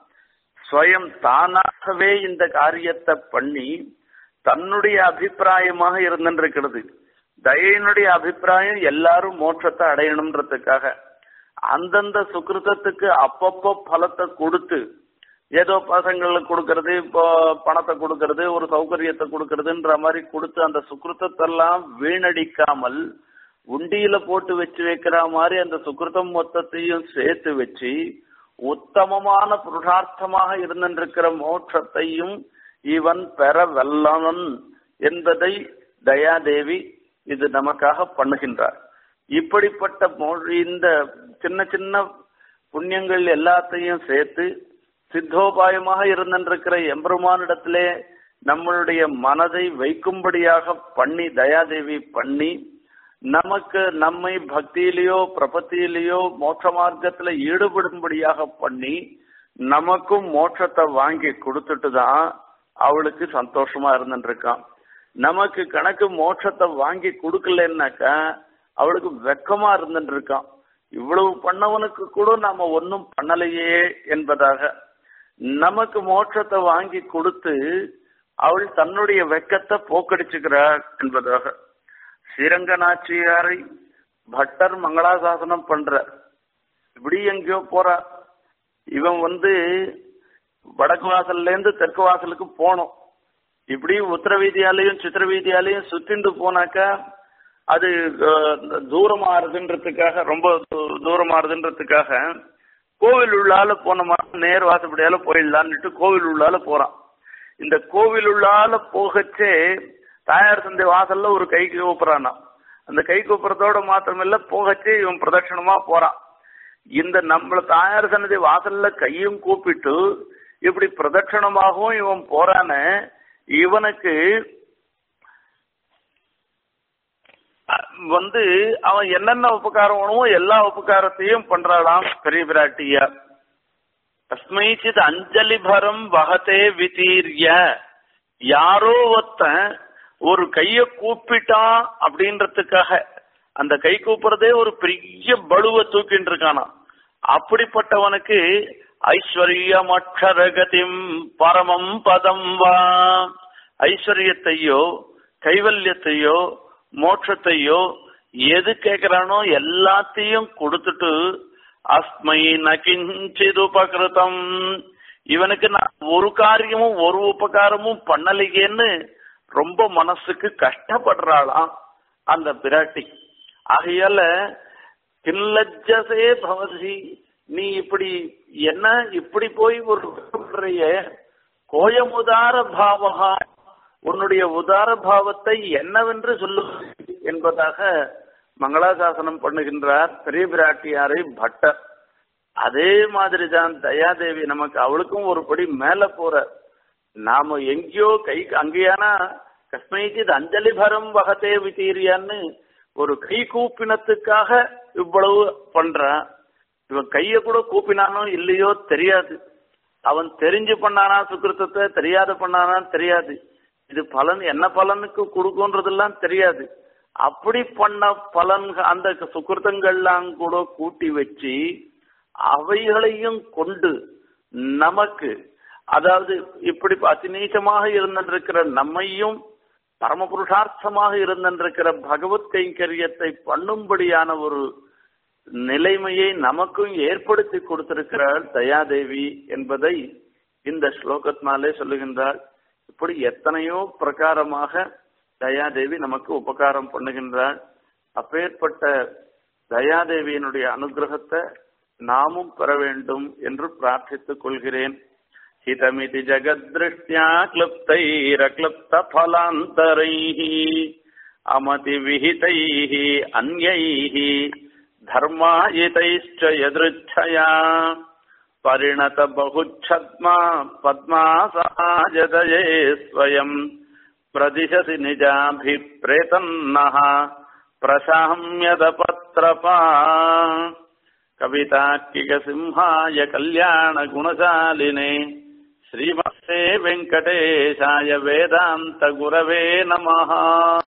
S1: ஸ்வயம் தானாகவே இந்த காரியத்தை பண்ணி தன்னுடைய அபிப்பிராயமாக இருந்திருக்கிறது தயனுடைய அபிப்பிராயம் எல்லாரும் மோட்சத்தை அடையணும்ன்றதுக்காக அந்தந்த சுக்கிருத்தத்துக்கு அப்பப்போ பலத்தை கொடுத்து ஏதோ பசங்களுக்கு கொடுக்கறது இப்போ பணத்தை கொடுக்கறது ஒரு சௌகரியத்தை கொடுக்கறதுன்ற மாதிரி கொடுத்து அந்த சுக்கிருத்தத்தெல்லாம் வீணடிக்காமல் உண்டியில போட்டு வச்சு வைக்கிற மாதிரி அந்த சுக்கிருத்தம் மொத்தத்தையும் சேர்த்து வச்சு உத்தமமான புருஷார்த்தமாக இருந்திருக்கிற மோட்சத்தையும் இவன் பெற வல்லவன் என்பதை தயாதேவி இது நமக்காக பண்ணுகின்றார் இப்படிப்பட்ட மோ- இந்த சின்ன சின்ன புண்ணியங்கள் எல்லாத்தையும் சேர்த்து சித்தோபாயமாக இருந்திருக்கிற எம்பெருமானிடத்திலே நம்மளுடைய மனதை வைக்கும்படியாக பண்ணி தயாதேவி பண்ணி நமக்கு நம்மை பக்தியிலேயோ பிரபத்தியிலேயோ மோட்ச மார்க்கத்துல ஈடுபடும்படியாக பண்ணி நமக்கும் மோட்சத்தை வாங்கி கொடுத்துட்டு தான் அவளுக்கு சந்தோஷமா இருந்துருக்கான் நமக்கு கணக்கு மோட்சத்தை வாங்கி கொடுக்கலன்னாக்கா அவளுக்கு வெக்கமா இருந்துட்டு இருக்கான் இவ்வளவு பண்ணவனுக்கு கூட நாம ஒன்னும் பண்ணலையே என்பதாக நமக்கு மோட்சத்தை வாங்கி கொடுத்து அவள் தன்னுடைய வெக்கத்தை போக்கடிச்சுக்கிறாள் என்பதாக ஸ்ரீரங்க நாச்சியாரை பட்டர் மங்களாசாசனம் பண்ற இப்படி எங்கேயோ போறா இவன் வந்து வடக்கு வாசல்ல இருந்து தெற்கு வாசலுக்கு போனோம் இப்படி உத்தர வீதியாலையும் சித்திர வீதியாலையும் சுத்திண்டு போனாக்கா அது அஹ், தூரமாறுதுன்றதுக்காக ரொம்ப தூ- தூரமாறுதுன்றதுக்காக கோவில் உள்ளால போனோமா நேர் வாசப்படியால போயிடலான்னுட்டு கோவில் உள்ளால போறான் இந்த கோவில் உள்ளால போகச்சே தாயார் சந்தை வாசல்ல ஒரு கை கூப்புறானா அந்த கை கூப்புறதோட மாத்திரமில்ல போகச்சே இவன் பிரதட்சணமா போறான் இந்த நம்மள தாயார் சன்னதி வாசல்ல கையும் கூப்பிட்டு இப்படி பிரதட்சணமாகவும் இவன் போறானே இவனுக்கு அஹ், வந்து அவன் என்னென்ன உபகாரம் வேணுமோ எல்லா உபகாரத்தையும் பண்றாளாம் பெரிய பிராட்டியார் கஸ்மைச்சித் அஞ்சலி பரம் வகத்தே விதீர்ய யாரோ ஒருத்தன் ஒரு கைய கூப்பிட்டான் அப்படின்றதுக்காக அந்த கை கூப்புறதே ஒரு பெரிய பலுவை தூக்கிட்டு இருக்கானா அப்படிப்பட்டவனுக்கு ஐஸ்வர்யமக்ஷரகதிம் பரமம் பதம் வா ஐஸ்வர்யத்தையோ கைவல்யத்தையோ மோட்சத்தையோ எது கேட்கிறானோ எல்லாத்தையும் கொடுத்துட்டு அஸ்மை நகிஞ்சிது உபகிருதம் இவனுக்கு நான் ஒரு காரியமும் ஒரு உபகாரமும் பண்ணலையேன்னு ரொம்ப மனசுக்கு கஷ்டப்படுறாளாம் அந்த பிராட்டி ஆகையால கில்லஜசே பவசி நீ இப்படி என்ன இப்படி போய் ஒரு பண்றிய கோயமுதார பாவகா உன்னுடைய உதார பாவத்தை என்னவென்று சொல்லு என்பதாக மங்களாசாசனம் பண்ணுகின்றார் பெரிய பிராட்டியாரை பட்டர் அதே மாதிரி தான் தயாதேவி நமக்கு அவளுக்கும் ஒரு படி மேல போற நாம எங்கேயோ கை அங்கேயானா கஸ்மைக்கு அஞ்சலி பரம் வகத்தே வித்தீரியான்னு ஒரு கை கூப்பினத்துக்காக இவ்வளவு பண்றான் இவன் கைய கூட கூப்பினானோ இல்லையோ தெரியாது அவன் தெரிஞ்சு பண்ணானா சுக்கிருத்தத்தை தெரியாத பண்ணானா தெரியாது இது பலன் என்ன பலனுக்கு கொடுக்கும்ன்றதெல்லாம் தெரியாது அப்படி பண்ண பலன் அந்த சுக்கிருத்தங்கள்லாம் கூட கூட்டி வச்சு அவைகளையும் கொண்டு நமக்கு அதாவது இப்படி அத்திநீச்சமாக இருந்திருக்கிற நம்மையும் பரமபுருஷார்த்தமாக இருந்திருக்கிற பகவத் கைங்கரியத்தை பண்ணும்படியான ஒரு நிலைமையை நமக்கும் ஏற்படுத்தி கொடுத்திருக்கிறாள் தயாதேவி என்பதை இந்த ஸ்லோகத்தினாலே சொல்லுகின்றாள் இப்படி எத்தனையோ பிரகாரமாக தயாதேவி நமக்கு உபகாரம் பண்ணுகின்றாள் அப்பேற்பட்ட தயாதேவியினுடைய அனுகிரகத்தை நாமும் பெற வேண்டும் என்று பிரார்த்தித்துக் கொள்கிறேன் ஹிதமிதி ஜகத்ருஷ்டியா கிளுப்தைரக்ளுப்த பலாந்தரைः அமதி விஹிதைः அந்யைः धर्मायितैश्च यदृच्छया परिणत बहुच्छद्मा पद्मासाजदये स्वयम् प्रदिशति निजाभिप्रेतन्नः प्रशाम्यदपत्रपा कवितार्किकसिंहाय कल्याणगुणशालिने श्रीमत्से वेङ्कटेशाय वेदान्तगुरवे नमः